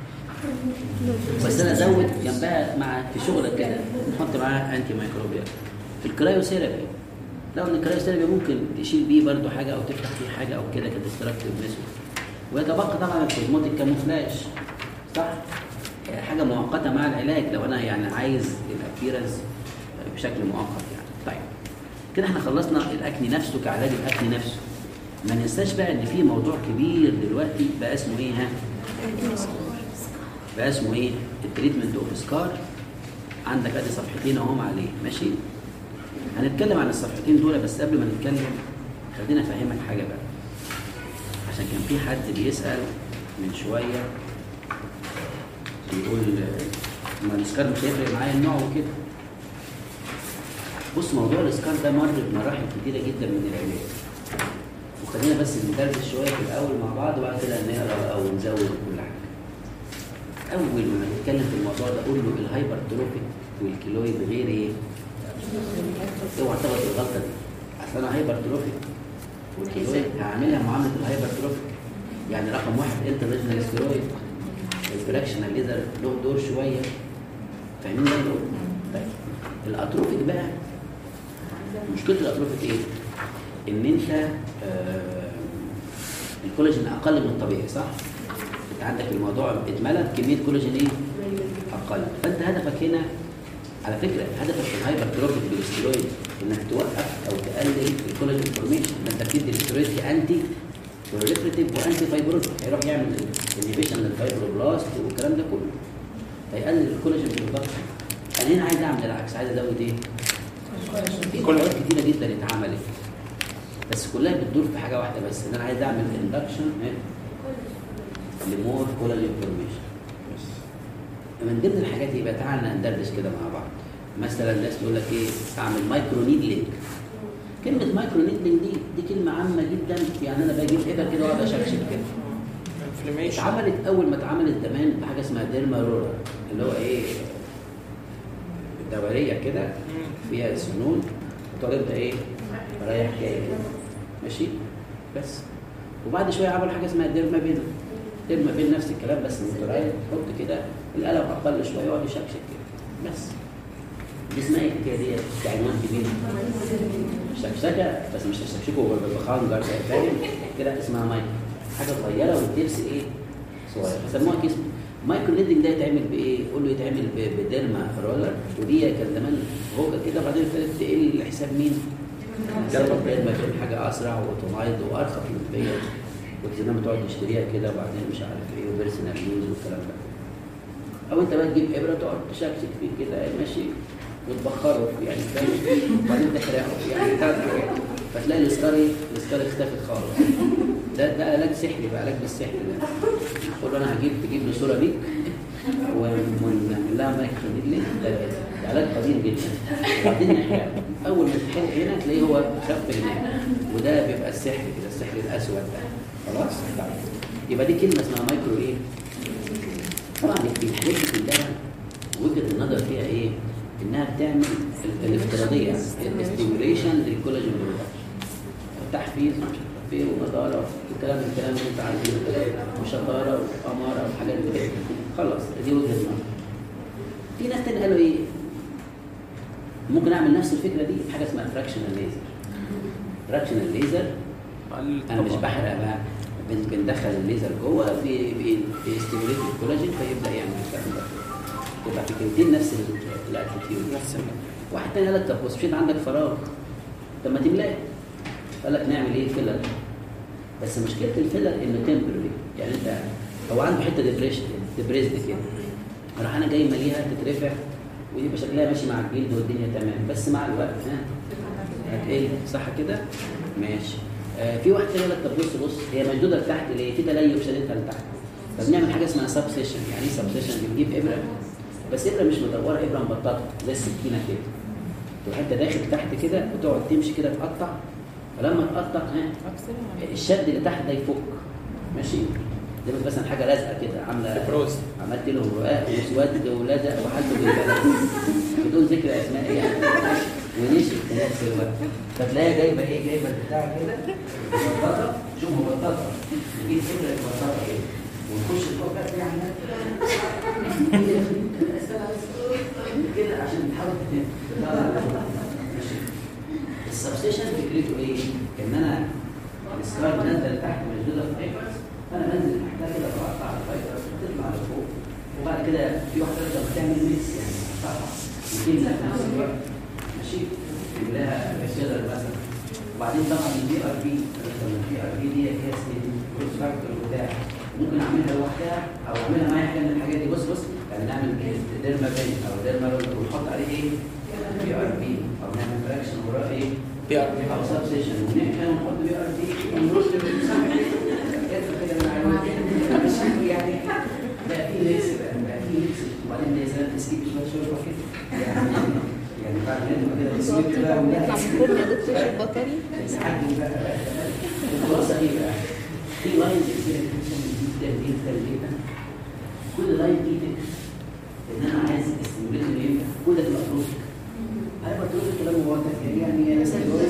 بس انا ازود جنبها مع في شغلك كده نحط معاها انتي مايكروبيال في الكرايوثيرابي لو ان الكرايوثيرابي ممكن تشيل بيه برضو حاجه او تفتح فيه حاجه او كده كديستراكتيف ميثود ويتبقى طبعا الكوزموتيك كاموفلاج صح يعني حاجه مؤقته مع العلاج لو انا يعني عايز الابيرنس بشكل مؤقت يعني طيب كده احنا خلصنا الاكني نفسه كعلاج الاكني نفسه ما ننساش بقى ان في موضوع كبير دلوقتي بقى اسمه ايه ها بقى اسمه ايه التريتمنت اوف سكار عندك ادي صفحتين اهم عليه ماشي هنتكلم عن الصفحتين دول بس قبل ما نتكلم خلينا افهمك حاجه بقى عشان كان في حد بيسال من شويه بيقول آه، ما السكار مش هيفرق معايا النوع وكده بص موضوع الاسكار ده مر بمراحل كتيره جدا من العلاج وخلينا بس ندردش شويه في الاول مع بعض وبعد كده نقرا او نزود كل حاجه اول ما نتكلم في الموضوع ده قول له الهايبر تروفيك والكيلويد غير ايه اوعى تغلط الغلطه دي اصل انا هايبر تروفيك والكيلويد هعملها معامله الهايبر تروفيك يعني رقم واحد انت ريجنال ستيرويد الفراكشنال ليزر له دور شويه فاهمين ده الأول؟ طيب الاتروفيك بقى مشكله الاتروفيك ايه؟ ان انت آه الكولاجين اقل من الطبيعي صح؟ انت عندك الموضوع اتملى كميه كولاجين ايه؟ اقل فانت هدفك هنا على فكره هدفك في الهايبر تروفيك بالاسترويد انك توقف او تقلل الكولاجين فورميشن ما انت بتدي الاسترويد انتي بروليفريتيف وانتي فايبروتيك هيروح يعمل انهبيشن للفايبروبلاست والكلام ده كله هيقلل الكولاجين بالضبط انا هنا عايز اعمل العكس عايز ازود ايه؟ في كولاجين كتيره جدا اتعملت بس كلها بتدور في حاجه واحده بس ان انا عايز اعمل اندكشن لمور كولاجين فورميشن من ضمن الحاجات يبقى تعالى ندردش كده مع بعض مثلا الناس تقول لك ايه اعمل مايكرو نيدلينج كلمه مايكرو نيدلينج دي دي كلمه عامه جدا يعني انا بجيب ابر كده واقعد اشكشك كده انفلاميشن اتعملت اول ما اتعملت زمان بحاجه اسمها ديرما رولر اللي هو ايه دوريه كده فيها سنون وتقعد انت ايه رايح جاي كده ماشي بس وبعد شويه عملوا حاجه اسمها ديرما بين ديرما بين نفس الكلام بس موتورايل تحط كده القلم اقل شويه يقعد يشكشك كده بس دي اسمها ايه الحكايه دي كعنوان كبير شكشكه بس مش تشكشكه بخنجر فاهم كده اسمها مايك حاجه صغيره والدبس ايه صغير فسموها كيس مايكرو نيدنج ده يتعمل بايه؟ قول له يتعمل ب- بديرما رولر ودي كان زمان هوجه كده وبعدين ابتدت تقل لحساب مين؟ جرب بدل ما يكون حاجه اسرع وتمايض وارخص نسبيا كنت زمان بتقعد تشتريها كده وبعدين مش عارف ايه وبيرسونال يوز والكلام ده او انت بقى تجيب ابره تقعد تشكشك فيه كده ماشي وتبخره يعني فاهم وبعدين تحرقه يعني تعرف فتلاقي الاسكاري الاسكاري اختفت خالص ده ده علاج سحري بقى علاج بالسحر ده اقول له انا هجيب تجيب لي صوره بيك ونعمل لها مايك ليه ده ده علاج قديم جدا وبعدين نحرق اول ما تحرق هنا تلاقيه هو خف هناك وده بيبقى السحر كده السحر الاسود ده خلاص طيب. يبقى دي كلمه اسمها مايكرو ايه طبعا الحاجات دي كلها وجهه النظر فيها ايه انها بتعمل ال- الافتراضيه الاستيميوليشن للكولاجين برودكشن تحفيز ومش عارف ايه ونضاره والكلام الكلام اللي انت عارفينه ده وشطاره واماره وحاجات كده خلاص دي وجهه نظر في ناس تاني قالوا ايه ممكن اعمل نفس الفكره دي بحاجه اسمها فراكشنال ليزر فراكشنال ليزر انا مش بحرق بقى بن- بندخل الليزر جوه بي- بي- بيستيموليت الكولاجين فيبدا يعمل الكلام ده يبقى فكرتين نفس ال- الاتيتيود نفس ال- واحد تاني قال لك طب بص مش انت عندك فراغ طب ما تملاه قال لك نعمل ايه فيلر بس مشكله الفيلر انه تمبرري يعني انت هو عنده حته ديبريشن ديبريزد كده راح انا جاي ماليها تترفع ويبقى شكلها ماشي مع الجلد والدنيا تمام بس مع الوقت ها هتقل صح كده؟ ماشي آه في واحد تاني يقول لك طب بص بص هي مشدوده لتحت ليه؟ في تليف شديدها لتحت طب نعمل حاجه اسمها سب سيشن يعني ايه سب سيشن؟ بنجيب ابره بس ابره مش مدوره ابره مبططه زي السكينه كده تروح انت داخل تحت كده وتقعد تمشي كده تقطع فلما تقطع ها الشد اللي تحت ده يفك ماشي زي ما مثلا حاجه لازقه كده عامله بروز عملت له رقاق واسود ولزق وحالته بالبلد بدون ذكر اسماء يعني ونشف في نفس الوقت فتلاقيها جايبه ايه جايبه البتاع كده مبططه شوف مبططه نجيب ابره مبططه كده ونخش الفوق تلاقي عندها كده عشان تحاول تطلع ماشي السبستيشن فكرته ايه؟ ان انا السكار نازله لتحت مشدوده في فايبرز فانا بنزل تحتها كده بقطع الفايبرز وتطلع لفوق وبعد كده في واحده تقدر تعمل ميكس يعني تقطعها وتملى في نفس الوقت ماشي تملاها بشجر مثلا وبعدين طبعا البي ار بي البي ار بي دي هي اسمها الجروث فاكتور بتاع ممكن اعملها لوحدها او اعملها معايا حاجه من الحاجات دي بص بص يعني نعمل ديرما بين او ديرما رول ونحط عليه ايه؟ بي ار بي او نعمل فراكشن وراه ايه؟ بي ار او سب سيشن ونحن ونحط بي ار بي ونرش صح كده كده المعلومات مش يعني بقى في ميكس بقى بقى في ميكس وبعدين ده سنه تسكيب شويه شويه كده يعني يعني بعد ما نبقى كده تسكيب بقى يطلع من كل يا دكتور البطري ساعات بقى بقى الخلاصه ايه بقى؟ في لاينز كتير جدا جدا جدا كل لاين دي فكره ان انا عايز استيميوليت ينفع كل ده تبقى بروسك هيبقى بروسك كلام واضح يعني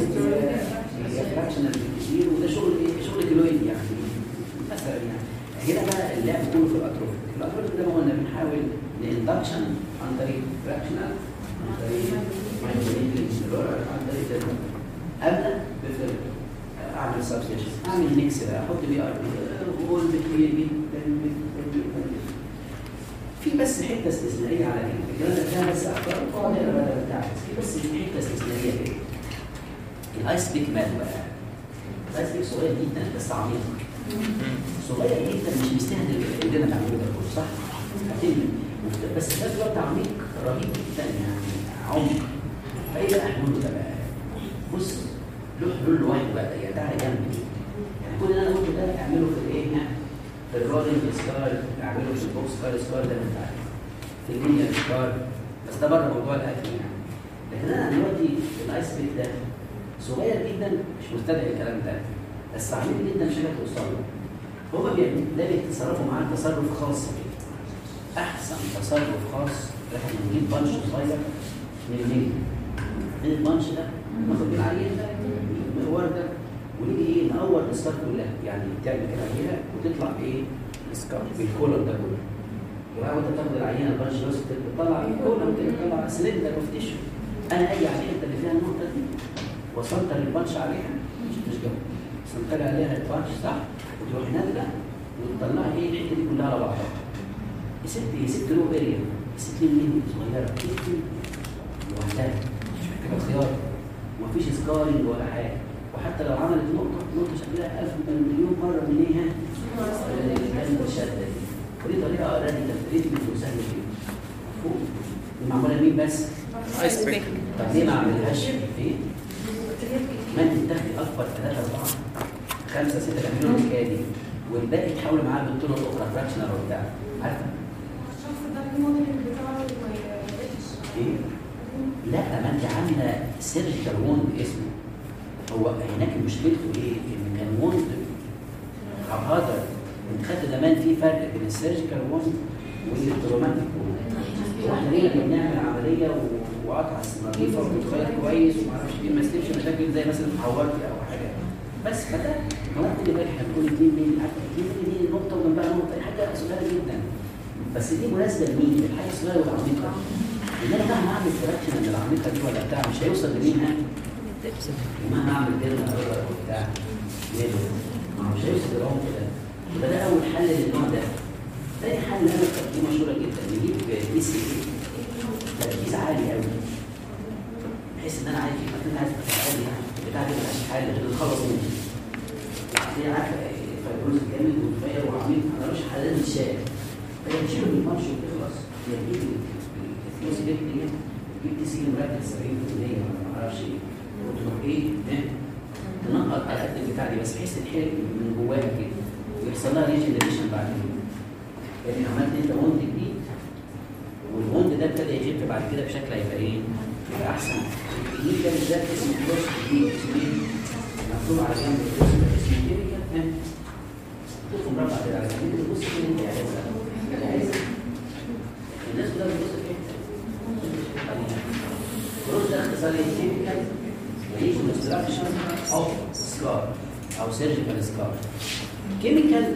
فراكشنال كتير وده شغل ايه؟ شغل كيلويد يعني مثلا يعني هنا بقى اللعب كله في الاتروفيك الاتروفيك ده ما قلنا بنحاول لاندكشن عن طريق فراكشنال عن طريق مايكرو عن طريق ده ابدا بفرق اعمل سبستيشن اعمل ميكس بقى احط بي ار بي وقول بكتير جدا جدا جدا جدا في بس حته استثنائيه على كده الكلام ده بس اخطاء اقعد اقرا بقى بتاع في بس حته استثنائيه كده الايس بيك مال بقى الايس بيك صغير جدا بس عميق صغير جدا مش مستهدف اللي انا بعمله ده كله صح؟ هتملي بس في نفس الوقت عميق رهيب جدا يعني عمق فايه بقى حلوله ده بقى؟ بص له حلول لوحده بقى يعني ده على جنب كده يعني كل اللي انا قلته ده اعمله في الايه ها؟ في الرولينج سكار اعمله في البوكس سكار سكار ده انت عارف في اللينير سكار بس ده بره موضوع الاكل يعني لكن انا دلوقتي الايس بيك ده صغير جدا مش مستدعي الكلام ده بس عميق جدا مش هتوصل توصل له هما بيعملوا ده بيتصرفوا معاه تصرف خاص كده احسن تصرف خاص احنا بنجيب بانش صغير من النجم من البانش ده ناخد بالعيان ده المقوار ده ونيجي ايه نقور الاسكار كلها يعني تعمل كده عليها وتطلع بايه؟ الاسكار بالكولر ده كله يبقى وانت تاخد العينه البانش ده بتطلع الكولر كده تطلع سلندر اوف تيشو انا اي عينه اللي فيها النقطه دي وصلت للبانش عليها مش مش جنب وصلت لها عليها البانش صح؟ وتروح نازله وتطلع ايه الحته دي كلها على بعضها يا ست يا ست لو اريا يا ست ليه مني صغيره كده لوحدها مش محتاجه خيار ومفيش سكارنج ولا حاجه وحتى لو عملت نقطه نقطه شكلها ألف مليون مره من ايه الجنب الشده دي ودي طريقه راديكال تريتمنت وسهله جدا مفهوم دي معموله لمين بس؟ ايس بيك طب ليه ما عملهاش ايه؟ ما انت بتاخدي اخبار ثلاثه اربعه خمسه سته بيعملوا الحكايه دي والباقي تحاول معاه بالطرق الاخرى فراكشنال وبتاع عارفه الشخص ده الموديل بتاعه وحش ايه؟ لا ما انت عامله سيرجيكال ووند اسمه هو هناك مشكلته ايه؟ ان كان ووند هذا انت خدت زمان في فرق بين السيرجيكال ووند والتروماتيك ووند واحنا ليه لما بنعمل عمليه و- وقطع نظيفه وبتتخيط كويس وما اعرفش ايه ما يسلمش مشاكل زي مثلا حورتي او حاجه بس فده هو خلي بالك احنا بنقول 2 مللي عارف 2 مللي دي نقطه وجنبها نقطه حاجه صغيره جدا بس دي مناسبه لمين؟ للحاجه الصغيره والعميقه ان انا مهما اعمل فراكشن من العميقه دي ولا بتاع مش هيوصل لمين ها؟ ومهما اعمل كده ولا بتاع ليه؟ ما هو مش هيوصل للعمق ده يبقى ده اول حل للنوع ده تاني حل انا دي مشهوره جدا نجيب دي سي تركيز عالي قوي بحيث ان انا عايز يبقى عايز ابقى عالي يعني بتاع دي مش حل غير نخلص منه دي عارفه فيبروز جامد وصغير وعميق انا مش حلال الشارع هي تشيله من الماتش وتخلص هي تجيب الفلوس دي تجيب تجيب تي سي مركز 70% ولا ما اعرفش ايه وتروح ايه إيه؟ تنقط على قد البتاع دي بس بحيث تتحرق من جواها كده ويحصل لها ريجنريشن بعد كده يعني عملت انت وند جديد والوند ده ابتدى يخف بعد كده بشكل هيبقى ايه؟ يبقى احسن الجديد ده بالذات اسمه فلوس جديد اسمه ايه؟ مكتوب على جنب الفلوس ده اسمه كيميكال ها؟ شوفوا مربع كده على جنب بص كده انت عايزها حاجه عايزها الناس كلها بتبص كده فلوس ده اختصار كيميكال ريكونستراكشن اوف سكار او سيرجيكال سكار كيميكال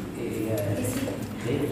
خير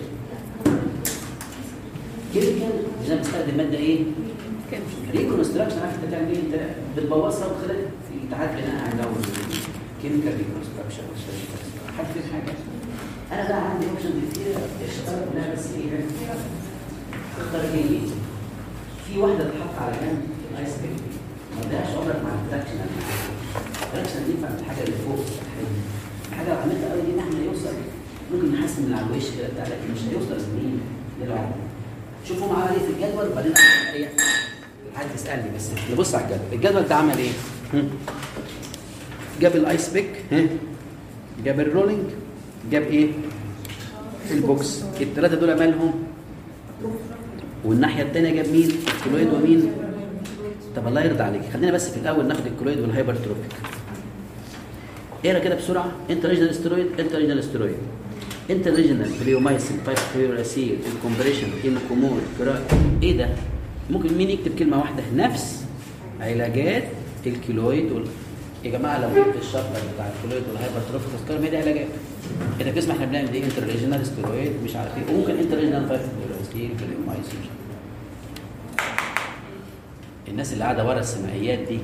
كيميكال انا بستخدم ماده ايه؟ ريكونستراكشن عارف انت بتعمل ايه؟ انت بتبوظها وتخلق في اتحاد بناء على لون كيميكال ريكونستراكشن حد فين حاجه انا بقى عندي اوبشن كتير اشتغل لا بس ايه اختار ايه؟ في واحده تتحط على جنب الايس كريم ما تضيعش عمرك مع الفراكشن الفراكشن دي ينفع الحاجه اللي فوق الحاجه اللي عملتها قوي دي ان احنا يوصل ممكن نحسن من على الوش كده بتاع لكن مش هيوصل لمين للعمر شوفوا معاه ايه في الجدول وبعدين ايه عايز تسالني بس نبص على الجدول الجدول ده عمل ايه هم؟ جاب الايس بيك ها؟ جاب الرولينج جاب ايه البوكس الثلاثه دول مالهم والناحيه الثانيه جاب مين الكلويد ومين طب الله يرضى عليك خلينا بس في الاول ناخد الكلويد والهايبرتروفيك اقرا كده بسرعه انت ريجنال ستيرويد انت ريجنال ستيرويد انت ريجنال بريومايسين فايبريوراسيل الكومبريشن انكومول ايه ده ممكن مين يكتب كلمه واحده نفس علاجات الكيلويد وال... يا جماعه لو جبت الشابتر بتاع الكيلويد والهايبرتروفيك تذكر ما دي علاجات انت بتسمع احنا بنعمل ايه انتر ريجنال ستيرويد مش عارف ايه وممكن انتر ريجنال فايبريوراسيل بريومايسين مش عارف. الناس اللي قاعده ورا السمعيات دي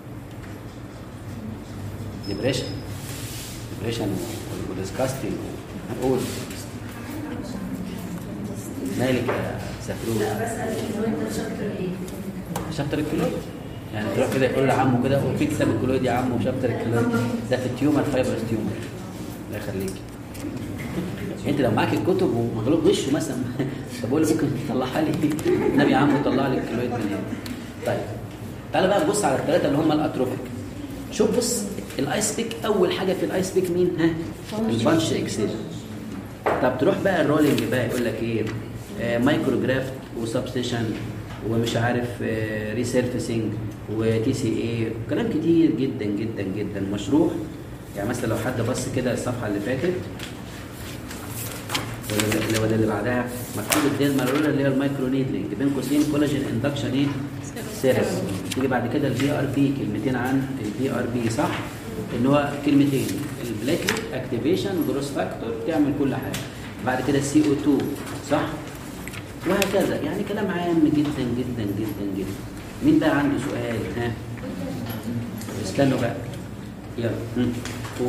ديبريشن ديبريشن وديسكاستنج هنقول مالك يا سفروت شابتر الكلويد يعني تروح كده يقول لعمه كده وفي كتاب الكلويد يا عمو شابتر الكلويد ده في التيومر فايبرس تيومر الله يخليك انت لو معاك الكتب ومغلوب غشه مثلا طب بقول ممكن تطلعها لي النبي يا عم طلع لي الكلويد من هنا طيب تعالى بقى نبص على الثلاثه اللي هم الاتروفيك شوف بص الايس بيك اول حاجه في الايس بيك مين ها البانش اكسيد طب تروح بقى الرولينج بقى يقول لك ايه آه مايكرو جرافت وسبستيشن ومش عارف آه ريسيرفيسنج وتي سي اي كلام كتير جدا جدا جدا مشروح يعني مثلا لو حد بص كده الصفحه اللي فاتت ولا اللي ولا اللي بعدها مكتوب الديل مارولر اللي هي المايكرو نيدلينج بين قوسين كولاجين اندكشن ايه سيرس تيجي بعد كده البي ار بي كلمتين عن البي ار بي صح ان هو كلمتين البلاكليت اكتيفيشن جروس فاكتور تعمل كل حاجه بعد كده السي او 2 صح وهكذا يعني كلام عام جدا جدا جدا جدا مين بقى عنده سؤال ها استنوا بقى يلا هم. قول.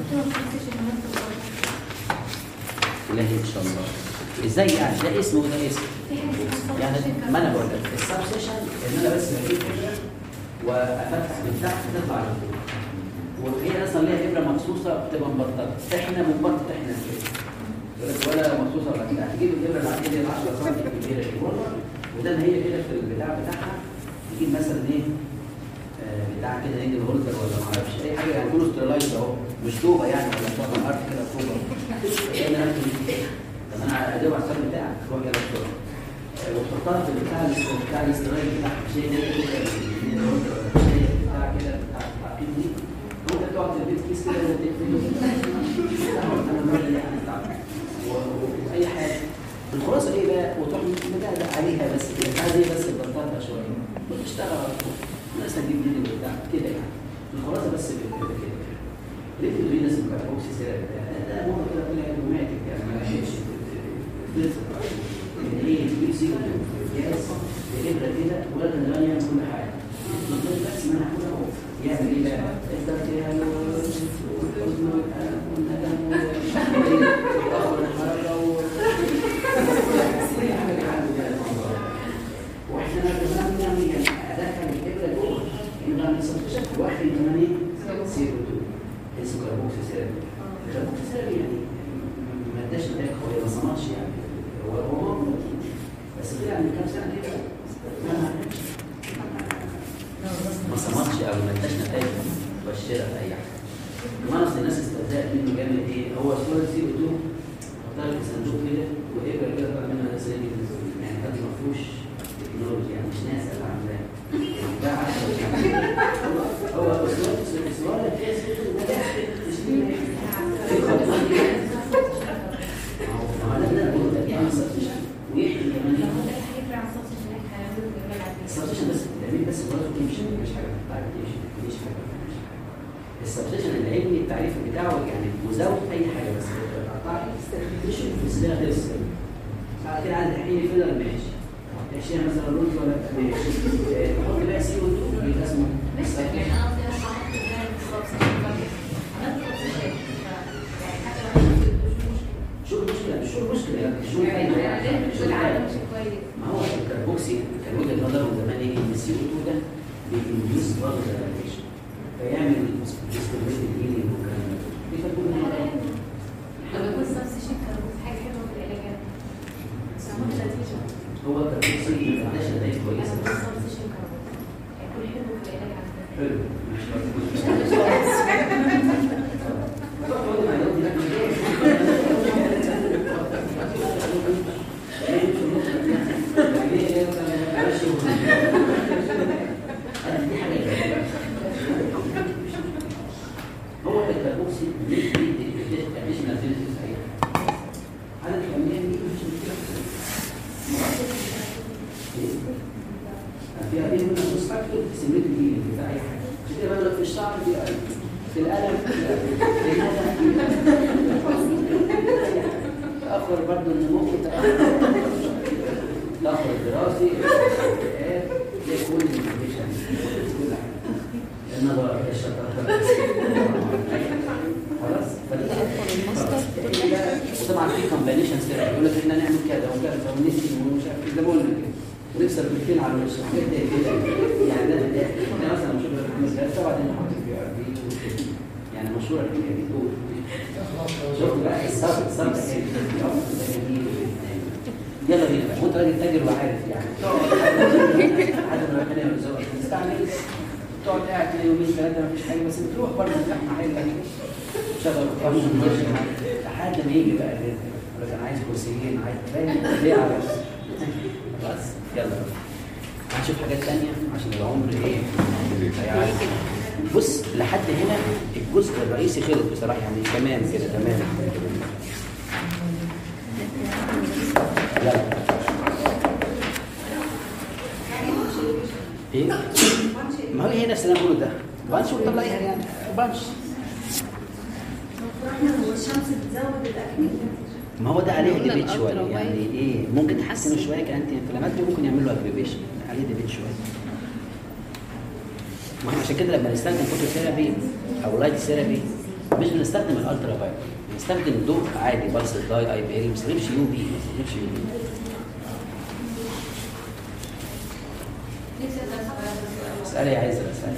الهي ان شاء الله ازاي يعني ده اسم وده اسم يعني ما انا بقول لك السبسيشن ان انا بس بجيب فكره وافتح من تحت تطلع لفوق وهي اصلا ليها ابره مخصوصه بتبقى مبططه احنا بنبطط احنا كده يقول لك ولا مخصوصه ولا بتاع تجيب الابره العاديه دي 10 سم كبيره دي بره وده هي كده في البتاع بتاعها تجيب مثلا ايه آه، بتاع كده نيجي هولدر ولا ما اعرفش اي حاجه يعني كله ستيرلايز اهو مش طوبه يعني ولا طوبه عارف كده طوبه فإيه انا طب انا ادور على السؤال بتاعك روح يلا بسرعه آه، وتحطها في البتاع الاس- بتاع الاسترايل بتاع شيء ده كده نيجي هولدر ولا شيء بتاع كده بتاع بتاع دي ممكن تقعد في البيت كيس كده وتقفله انا مرة يعني بتاع و- و- واي حاجه الخلاصه ايه بقى وتروح مدقدق عليها بس كده انت عايز ايه بس تبطلها شويه وتشتغل على طول الناس هتجيب مني وبتاع كده يعني الخلاصه بس كده كده ليه في الفينس الكاربوكسي سيراب ده ده مره كده طلع روماتيك يعني ما لحقش ايه تجيب سيرو جاز الابره كده ولا كان يعمل كل حاجه نقول بس ما انا هقول اهو يعمل ايه بقى؟ يفضل كده والحزن والالم والندم والتاخر الحركه كل حاجه بيعمل كده واحنا كمان بنعمل يعني ادخل الابره جوه يبقى نصفش واحد كمان ايه؟ سيرو 2 اسمه كاربوكسي سيراب الكاربوكسي سيراب يعني ما اداش نتائج قويه ما صنعش يعني هو هو موجود بس طلع من كام سنه كده ما ما صنعش او ما اداش نتائج مبشره في اي حاجه كمان اصل الناس استهزأت منه جامد ايه هو صوره سي او 2 حطها في صندوق كده وابره كده طلع منها زي يعني حد ما فيهوش تكنولوجيا يعني مش ناس اللي عاملاه يعني ده عشان هو اسوار اسوار فيها سي او 2 ده مش ما هو ده اللي انا بقول لك يعني substitution ويحكي كمان السبستيشن بس التعميل بس خلاص تمشي مش حاجه بتاعك تمشي مفيش حاجه السبستيشن العلمي التعريف بتاعه يعني مزود اي حاجه بس تقطعي مش السلاح غير السلاح بعد كده عندي حين فيلر ماشي ماشي مثلا رز ولا ماشي آه، بحط بقى سي او 2 يبقى اسمه substitution. شو المشكله مش شو المشكله يعني شو الفايده يعني مش العالم ما هو الكربوكسي كان وجهه نظره من زمان ايه ان السي او 2 ده بينديوس برضه دايليشن فيعمل ديستريبيوت هيلينج والكلام ده دي كانت كل مره هو الكربوكسي ما عندهاش نتائج كويسه حلو هو الكربوكسي additional benefits صحيح عدد الحملين دي مش مشكله فيها بين من المستقبل سميت الهيلينج بتاع اي حاجه عشان كده بقول لك في الشعر في قلب في الالم في الندم تاخر برضه النمو تاخر تاخر الدراسي الاكتئاب زي كل الكونديشن كل حاجه النظر الشطاره خلاص فدي خلاص. وطبعا في كومبينيشن سيرم يقول لك احنا نعمل كذا وكذا ونسي ومش عارف إيه، زي ما قلنا كده ونكسر بيتين على الوش حاجات زي كده يعني ده ده احنا مثلا مشهور بالمسجد وبعدين نحط في ار بي يعني مشهوره الحكايه دي دول شفت بقى الصبر الصبر ده جميل يلا بينا بقى وانت راجل تاجر وعارف يعني لحد ما ربنا يرزقك تستعمل تقعد قاعد كده يومين ثلاثه ما فيش حاجه بس بتروح برضه تفتح محل شغل قانون لحد ما يجي بقى الرزق يقول لك انا عايز كرسيين عايز فاهم ليه على بس يلا بقى. هنشوف حاجات تانية عشان العمر ايه هيعدي. بص لحد هنا الجزء الرئيسي خلص بصراحه يعني تمام كده تمام لا ايه ما هو هي نفس اللي انا بقوله ده بانش وتطلعيها يعني بانش والشمس بتزود الاكل ما هو ده عليه قلنا ديبيت شويه الألترا يعني وايد. ايه ممكن تحسنه شويه كانتي انفلاماتوري ممكن يعمل له اجريفيشن عليه ديبيت شويه ما احنا عشان كده لما نستخدم فوتو ثيرابي او لايت ثيرابي مش بنستخدم الالترا فايت بنستخدم ضوء عادي بلس داي اي بي ال ما بنستخدمش يو بي ما بنستخدمش يو بي اسالي يا عايزه اسالي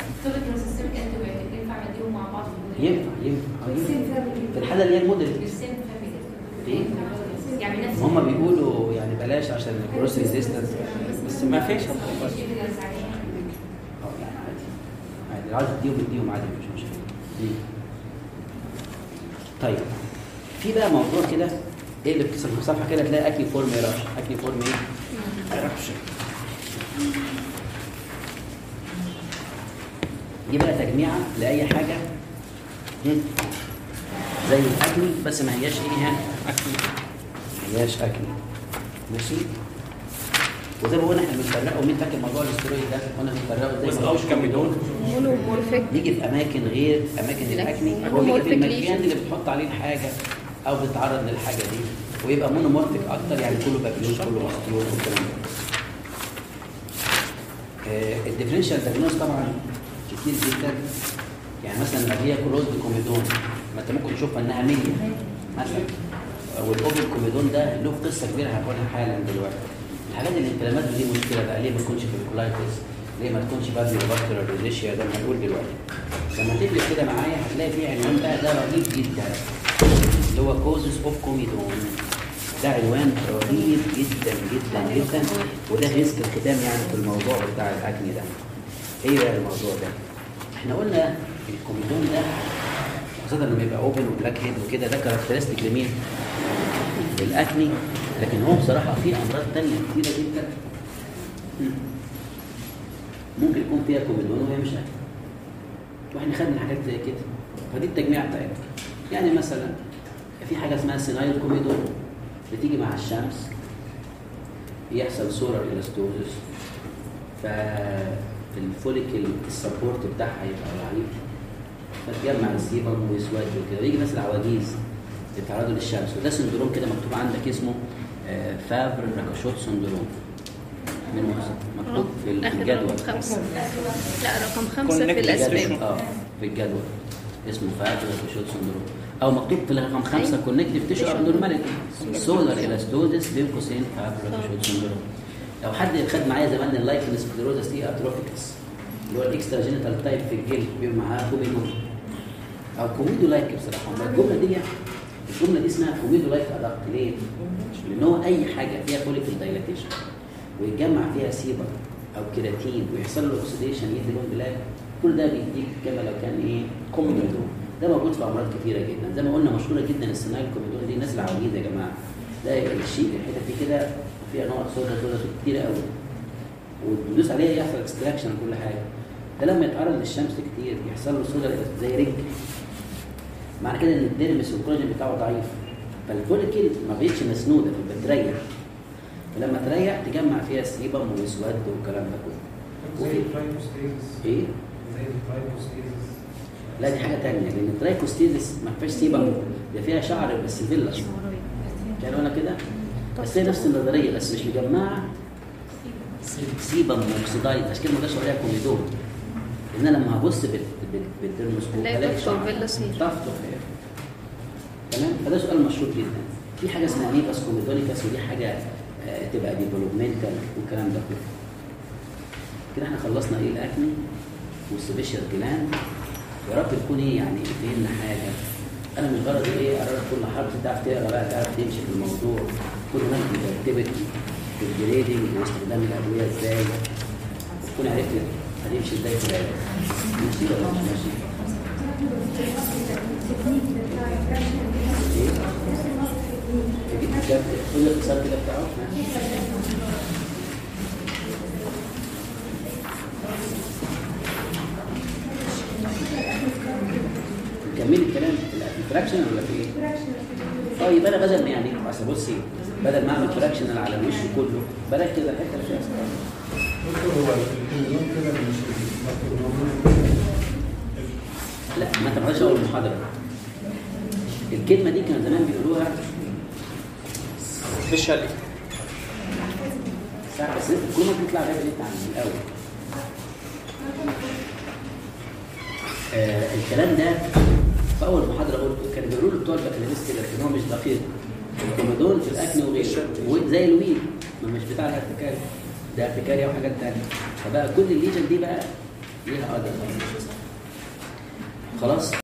ينفع ينفع آه، ينفع. في الحاله اللي هي المودريت ايه يعني نفس هم بيقولوا يعني بلاش عشان الكروس ريزيستنس بس ما فيش اه يعني عادي عاوز تديهم اديهم عادي مش مشكله ليه؟ طيب في بقى موضوع كده ايه اللي بتكسر في الصفحه كده تلاقي اكني فورم ايراش اكني فورم ايه؟ ايرابشن دي بقى تجميعه لاي حاجه هم؟ زي الاكني بس ما هياش ايه يعني اكل ما هياش اكني ماشي وزي ما قلنا احنا بنفرقه مين فاكر موضوع الاسترويد ده كنا بنفرقه ازاي وزنوش كاميدون مونومورفيك بيجي في اماكن غير اماكن لا. الاكني هو بيجي في Monomorphic المكان lesion. اللي بتحط عليه الحاجه او بتتعرض للحاجه دي ويبقى مونومورفيك اكتر يعني كله بابلوز كله مستور والكلام ده آه، الديفرنشال دايجنوز طبعا كتير جدا يعني مثلا لو هي كلوز كوميدون ما انت ممكن تشوفها انها مية مثلا والاوبن كوميدون ده له قصه كبيره هقولها حالا دلوقتي الحاجات الانفلامات دي مشكله بقى ليه ما تكونش فيركولايتس ليه ما تكونش بادي بكتيريا ريزيشيا ده ما هنقول دلوقتي لما تقلب كده معايا هتلاقي في عنوان بقى ده رهيب جدا اللي هو كوزز اوف كوميدون ده عنوان رهيب جدا جدا جدا وده ريسك الختام يعني في الموضوع بتاع الاكني ده ايه بقى الموضوع ده احنا قلنا الكوميدون ده خاصة لما يبقى اوبن وبلاك هيد وكده ده كاركترستيك لمين؟ للاكني لكن هو بصراحة في امراض تانية كتيرة جدا ممكن يكون فيها كوميدون وهي مش اكني واحنا خدنا حاجات زي كده فدي التجميع بتاعتها يعني مثلا في حاجة اسمها سينايل كوميدون بتيجي مع الشمس يحصل سولار الاستوزس فالفوليكل السبورت بتاعها يبقى ضعيف فتجمع السيبم ويسود وكده ويجي مثلا عواجيز يتعرضوا للشمس وده سندروم كده مكتوب عندك اسمه آه، فابر راكاشوت سندروم من وسط مكتوب في ال- في آخر الجدول رقم خمسة لا رقم خمسة Connected في الأسباب اه في الجدول اسمه فابر راكاشوت سندروم او مكتوب في الرقم خمسه كونكتيف تيشو ابنورماليتي سولار الاستوزس بين قوسين فابر راكاشوت سندروم لو حد خد معايا زمان اللايكن سكليروزس دي اتروفيكس اللي هو الاكسترا جينيتال تايب في الجلد بيبقى معاه كوميدو او كوميدو لايك بصراحه أما الجمله دي الجمله دي اسمها كوميدو لايك ادق ليه؟ لان هو اي حاجه فيها فوليكل دايلاتيشن ويتجمع فيها سيبر او كيراتين ويحصل له اوكسيديشن يدي لون بلاك كل ده بيديك كما لو كان ايه كوميدو ده موجود في امراض كتيره جدا زي ما قلنا مشهوره جدا السينايل كوميدون دي الناس العواجيز يا جماعه ده الشيء الحته دي كده فيها نوع سودا سودا كتير قوي وتدوس عليها يحصل اكستراكشن كل حاجه ده لما يتعرض للشمس كتير يحصل له سودا زي رج معنى كده ان الديرمس والكولاجين بتاعه ضعيف فالفوليكل ما بقتش مسنوده فبتريح فلما تريح تجمع فيها سيبم واسود والكلام ده كله زي الترايكوستيزس ايه زي الترايكوستيزس لا دي حاجه ثانيه لان الترايكوستيزس ما فيهاش سيبم ده فيها شعر بس فيلا كانوا انا كده بس هي نفس النظريه بس مش مجمعه سيبم واكسدايد عشان كده ما جاش عليها كوميدون ان انا لما هبص بال- بال- بالدرموسكوب هنلاقي هلاقي دكتور شعر. فيلا سير. تفتح هي. تمام فده سؤال مشهور جدا في حاجه اسمها نيفاس كوميدونيكاس ودي حاجه آه، تبقى ديفلوبمنتال والكلام ده كله كده احنا خلصنا ايه الاكني والسبيشال جلاند يا رب تكون ايه يعني فهمنا حاجه انا مش غرضي ايه اقرا كل حرف تعرف تقرا بقى تعرف تمشي في الموضوع كل ما اكتيفيتي في الجريدنج واستخدام الادويه ازاي تكون عرفت هتمشي ازاي في العلاج ماشي ولا مش ماشي؟ ايه؟ تجيب الكتاب كل الاختصار كده بتاعه ماشي. نكمل الكلام في الفراكشن ولا في ايه؟ طيب انا بدل ما يعني اصل بصي بدل ما اعمل فراكشنال على الوش كله بركز على الحته اللي فيها سكار دكتور هو الكلمون كده مش مكتوب لا ما انت ما تقعدش اول محاضره الكلمه دي كانوا زمان بيقولوها سبيشالي ساعه بس الكلمه بتطلع غير اللي انت عامله الاول آه الكلام ده في اول محاضره قلته كانوا بيقولوا له بتوع البكالوريوس كده لكن هو مش دقيق الكوميدون في الاكل وغيره وزي الويل ما مش بتاع الارتكاري ده ارتكاريا وحاجات تانية فبقى كل الليجن دي بقى ليها قدر خلاص